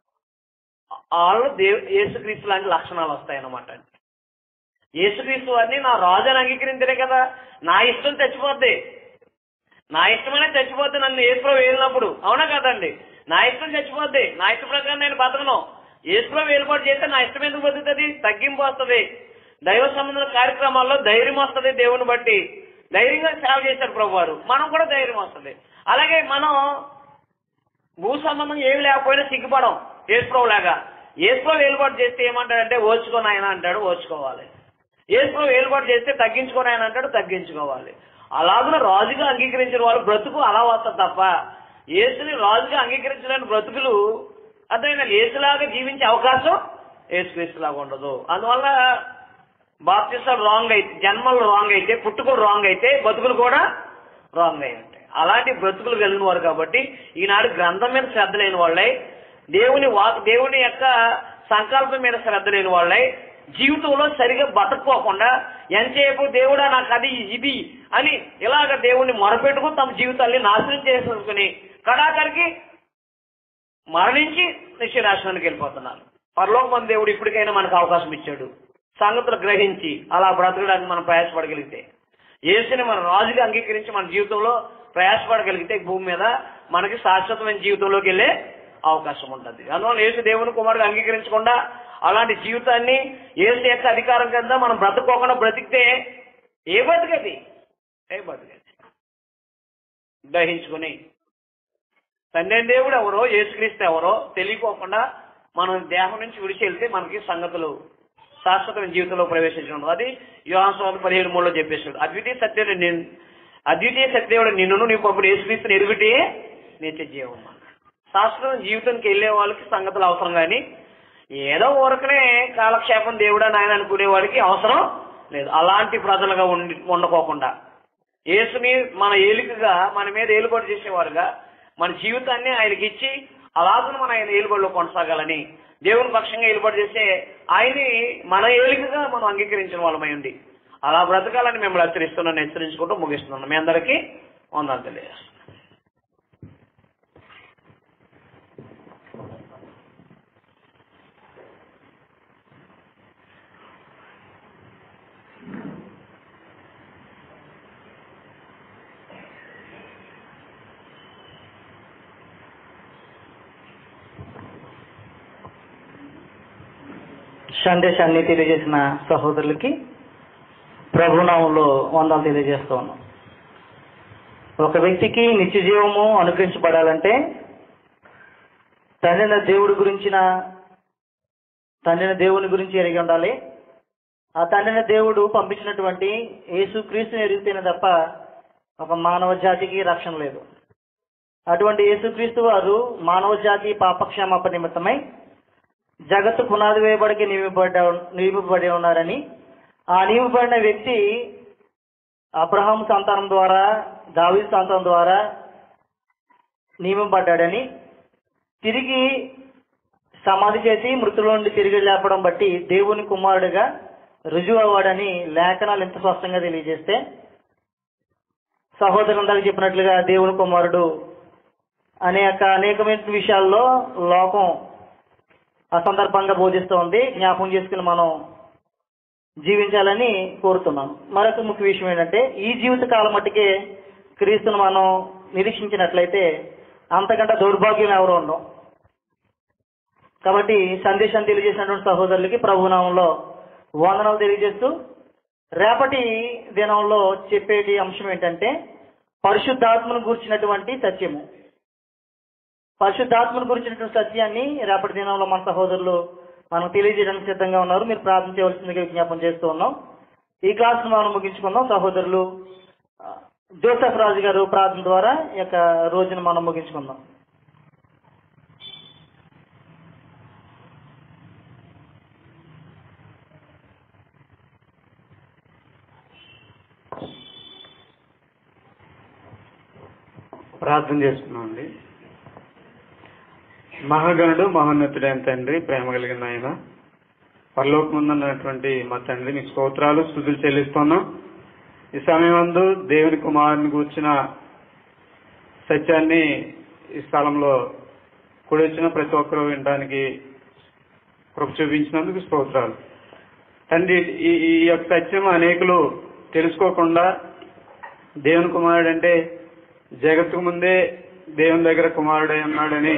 A: వాళ్ళు దేవు యేసుక్రీస్తు లాంటి లక్షణాలు వస్తాయన్నమాట యేసుక్రీస్తు వారిని నా రాజు అని అంగీకరించడే కదా నా ఇష్టం చచ్చిపోద్ది నా ఇష్టమనే చచ్చిపోద్ది నన్ను యేసుప్రభు వేలినప్పుడు అవునా కదండి నా ఇష్టం చచ్చిపోద్ది నా ఇష్ట ప్రకారం నేను బతకను యేసుప్రభు ఏర్పాటు చేస్తే నా ఇష్టం ఎందుకు బతుకుతుంది తగ్గింపు వస్తుంది దైవ సంబంధ కార్యక్రమాల్లో ధైర్యం వస్తుంది దేవుని బట్టి ధైర్యంగా సేవ చేశారు ప్రభు వారు మనం కూడా ధైర్యం వస్తుంది అలాగే మనం భూ సంబంధం ఏమి లేకపోయినా సిగ్గుపడం యేసుప్రభు లాగా యేసుప్రభు ఏర్పాటు చేస్తే ఏమంటాడంటే ఓచుకొని ఆయన అంటాడు ఓచుకోవాలి యేసుప్రభు ఏర్పాటు చేస్తే తగ్గించుకొని ఆయన అంటాడు తగ్గించుకోవాలి అలాగే రాజుగా అంగీకరించిన వాళ్ళు బ్రతుకు అలా వస్తుంది తప్ప యేసుని రాజుగా అంగీకరించలేని బ్రతుకులు అర్థమైన యేసులాగా జీవించే అవకాశం యేసుక్రీస్తులాగా ఉండదు అందువల్ల బాప్తిసాలు రాంగ్ అయితే జన్మలు రాంగ్ అయితే పుట్టుకలు రాంగ్ అయితే బతుకులు కూడా రాంగ్ అయి ఉంటాయి అలాంటి బ్రతుకులు కలిగిన వారు కాబట్టి ఈనాడు గ్రంథం మీద శ్రద్ధ లేని వాళ్ళై దేవుని వాక్ దేవుని యొక్క సంకల్పం మీద శ్రద్ధ లేని వాళ్ళై జీవితంలో సరిగా బతకపోకుండా ఎంతసేపు దేవుడా నాకు అది ఇది అని ఇలాగ దేవుణ్ణి మొరపెట్టుకుని తమ జీవితాన్ని నాశనం చేసుకుని కడాకరికి మరణించి నిశ్చయరాశ్రానికి వెళ్ళిపోతున్నారు పరలోకమంది దేవుడు ఇప్పటికైనా మనకు అవకాశం ఇచ్చాడు సంగతులు గ్రహించి అలా బ్రతకడానికి మనం ప్రయాసపడగలిగితే యేసుని మన రాజుగా అంగీకరించి మన జీవితంలో ప్రయాసపడగలిగితే భూమి మీద మనకి శాశ్వతమైన జీవితంలోకి వెళ్ళే అవకాశం ఉంటుంది అందువల్ల యేసు దేవుని కుమారుడు అంగీకరించకుండా అలాంటి జీవితాన్ని యేసు యొక్క అధికారం కింద మనం బ్రతకోకుండా బ్రతికితే ఏ బతికది ఏ బతికది గ్రహించుకుని తండ్రి అయిన దేవుడు ఎవరో యేసుక్రీస్తు ఎవరో తెలియకోకుండా మనం దేహం నుంచి విడిచి వెళ్తే మనకి సంగతులు శాశ్వతమైన జీవితంలో ప్రవేశించడం అది యోహాన్స్వామి పదిహేడు మూడులో చెప్పేశాడు అద్వితీయ సత్యుడు నేను అద్వితీయ సత్యదేవుడు నిన్ను నీకు అప్పుడు యేసుక్రీస్తుని ఎరుగుటే నిత్య జీవం అన్నాడు శాశ్వతమైన జీవితానికి వెళ్ళే వాళ్ళకి సంగతులు అవసరం కానీ ఏదో ఊరకనే కాలక్షేపం దేవుడా నాయన అనుకునే వాడికి అవసరం లేదు అలాంటి ప్రజలుగా ఉండి ఉండకోకుండా యేసుని మన ఏలికగా మన మీద ఏలుబడి చేసేవారుగా మన జీవితాన్ని ఆయనకి ఇచ్చి అలాగే మన ఆయన ఏలుబడిలో కొనసాగాలని దేవుని పక్షంగా ఏలుబడి చేసే ఆయన్ని మన ఏలికగా మనం అంగీకరించిన వాళ్ళమై ఉండి అలా బ్రతకాలని మిమ్మల్ని హెచ్చరిస్తున్నాను హెచ్చరించుకుంటూ ముగిస్తున్నాను మీ అందరికీ వందలు తెలియజేస్తున్నాను
B: సందేశాన్ని తెలియజేసిన సహోదరులకి ప్రభునామంలో వందలు తెలియజేస్తూ ఉన్నాం ఒక వ్యక్తికి నిత్య జీవము అనుగ్రహించబడాలంటే తండ్రిన దేవుడి గురించిన తండ్రిన దేవుని గురించి ఎరిగి ఉండాలి ఆ తండ్రిన దేవుడు పంపించినటువంటి యేసు క్రీస్తుని ఎరిగితేనే తప్ప ఒక మానవ జాతికి రక్షణ లేదు అటువంటి యేసుక్రీస్తు వారు మానవ జాతి పాపక్షమాప నిమిత్తమై జగత్తు పునాది వేయబడికి నియమిపడ్డ నియమిపబడి ఉన్నారని ఆ నియమిపడిన వ్యక్తి అబ్రహాం సంతానం ద్వారా దావీద్ సంతానం ద్వారా నియమింపడ్డాడని తిరిగి సమాధి చేసి మృతుల నుండి తిరిగి లేపడం బట్టి దేవుని కుమారుడిగా రుజువు అవ్వాడని లేఖనాలు ఎంత స్పష్టంగా తెలియజేస్తే సహోదరులందరూ చెప్పినట్లుగా దేవుని కుమారుడు అనేక అనేకమైన విషయాల్లో లోకం అసందర్భంగా బోధిస్తోంది జ్ఞాపకం చేసుకుని మనం జీవించాలని కోరుతున్నాను మరొక ముఖ్య విషయం ఏంటంటే ఈ జీవిత కాలం మట్టుకే క్రీస్తును మనం నిరీక్షించినట్లయితే అంతకంటే దౌర్భాగ్యం ఎవరు ఉండం కాబట్టి సందేశాన్ని తెలియజేసినటువంటి సహోదరులకి ప్రభునామంలో వందనాలు తెలియజేస్తూ రేపటి దినంలో చెప్పేటి అంశం ఏంటంటే పరిశుద్ధాత్మను గూర్చినటువంటి సత్యము పరిశుద్ధాత్మను గురించినటువంటి సత్యాన్ని రేపటి దినంలో మన సహోదరులు మనం తెలియజేయడానికి సిద్ధంగా ఉన్నారు మీరు ప్రార్థన చేయవలసిందిగా విజ్ఞాపన చేస్తూ ఉన్నాం ఈ క్లాస్ మనం ముగించుకుందాం సహోదరులు ఆ, జోసెఫ్ రాజు గారు ప్రార్థన ద్వారా ఈ యొక్క రోజును మనం ముగించుకుందాం
C: ప్రార్థన చేసుకున్నామండి మహాగణుడు మహోన్నతుడైన తండ్రి ప్రేమ కలిగిన ఆయన పరలోకముందున్నటువంటి మా తండ్రి మీకు స్తోత్రాలు స్థుతులు చెల్లిస్తున్నాం ఈ సమయమందు దేవుని కుమారుని కూర్చిన సత్యాన్ని ఈ స్థలంలో కూడి వచ్చిన ప్రతి ఒక్కరూ వినడానికి కృప చూపించినందుకు స్తోత్రాలు తండ్రి ఈ ఈ యొక్క సత్యం అనేకులు తెలుసుకోకుండా దేవుని కుమారుడు అంటే జగత్తుకు ముందే దేవుని దగ్గర కుమారుడై ఉన్నాడని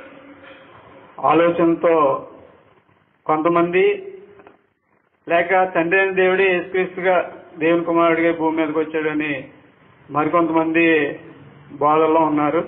C: ఆలోచనతో కొంతమంది లేక తండ్రి అయిన దేవుడే యేసుక్రీస్తుగా దేవుని కుమారుడిగా భూమి మీదకి వచ్చాడని మరికొంతమంది బోధల్లో ఉన్నారు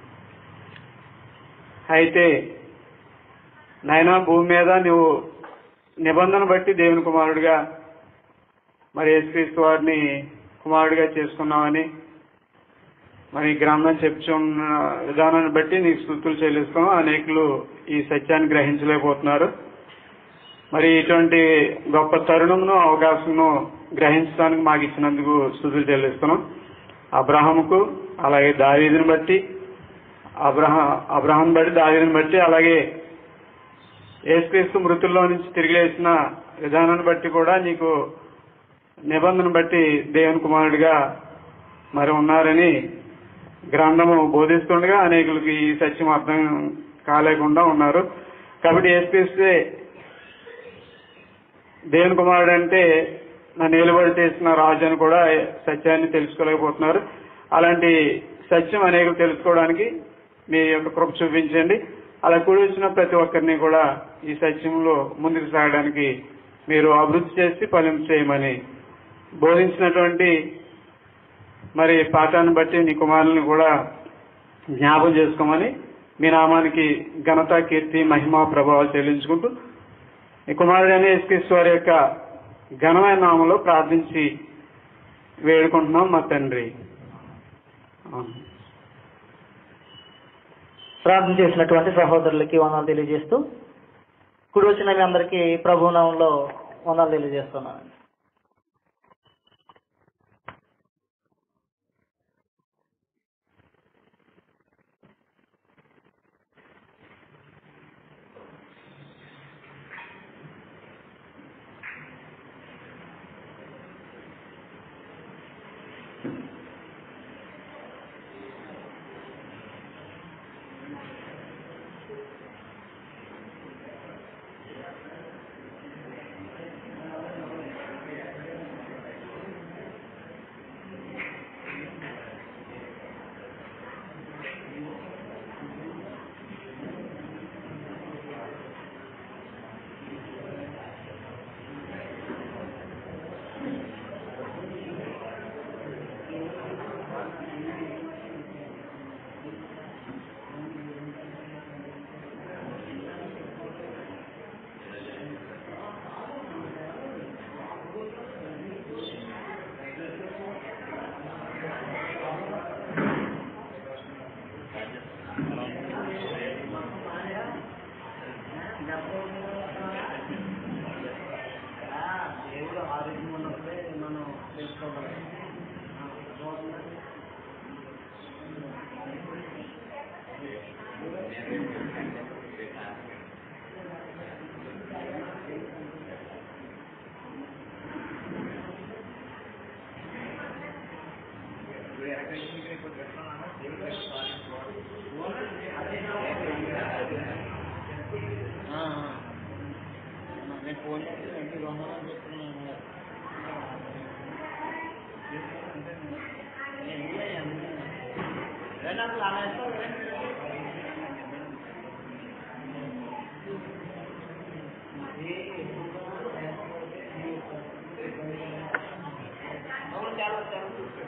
C: అయితే నాయన భూమి మీద నువ్వు నిబంధన బట్టి దేవుని కుమారుడిగా మరి యేసుక్రీస్తు వారిని కుమారుడిగా చేసుకున్నామని మరి ఈ గ్రంథం చెప్పుచున్న విధానాన్ని బట్టి నీకు స్థుతులు చెల్లిస్తాం అనేకులు ఈ సత్యాన్ని గ్రహించలేకపోతున్నారు మరి ఇటువంటి గొప్ప తరుణమును అవకాశమును గ్రహించడానికి మాకు ఇచ్చినందుకు స్థుతులు చెల్లిస్తున్నాం అబ్రహాముకు అలాగే దావీదుని బట్టి అబ్రహా అబ్రహాం బట్టి దావీదుని బట్టి అలాగే యేసుక్రీస్తు మృతుల్లో నుంచి తిరిగి లేచిన విధానాన్ని బట్టి కూడా నీకు నిబంధన బట్టి దేవుని కుమారుడిగా మరి ఉన్నారని గ్రంథము బోధిస్తుండగా అనేకులకి ఈ సత్యం అర్థం కాలేకుండా ఉన్నారు కాబట్టి యేసుక్రీస్తే దేవుని కుమారుడు అంటే నన్ను నిలబడి చేసిన రాజు అని కూడా సత్యాన్ని తెలుసుకోలేకపోతున్నారు అలాంటి సత్యం అనేకులు తెలుసుకోవడానికి మీ యొక్క కృప చూపించండి అలా కూడి వచ్చిన ప్రతి ఒక్కరిని కూడా ఈ సత్యంలో ముందుకు సాగడానికి మీరు అభివృద్ధి చేసి ఫలింపు చేయమని బోధించినటువంటి మరి పాఠాన్ని బట్టి నీ కుమారుల్ని కూడా జ్ఞాపం చేసుకోమని మీ నామానికి ఘనత కీర్తి మహిమ ప్రభావాలు చెల్లించుకుంటూ ఈ కుమారుడైన యేసుక్రీస్తు వారి యొక్క ఘనమైన నామంలో ప్రార్థించి వేడుకుంటున్నాం మా తండ్రి ఆమేన్.
B: ప్రార్థన చేసినటువంటి సహోదరులకి వందలు తెలియజేస్తూ కుడి వచ్చిన మీ అందరికీ ప్రభు నామంలో వందలు తెలియజేస్తున్నాను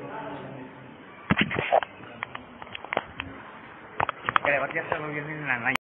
D: ఇక్కడ ఎవరు చేస్తారు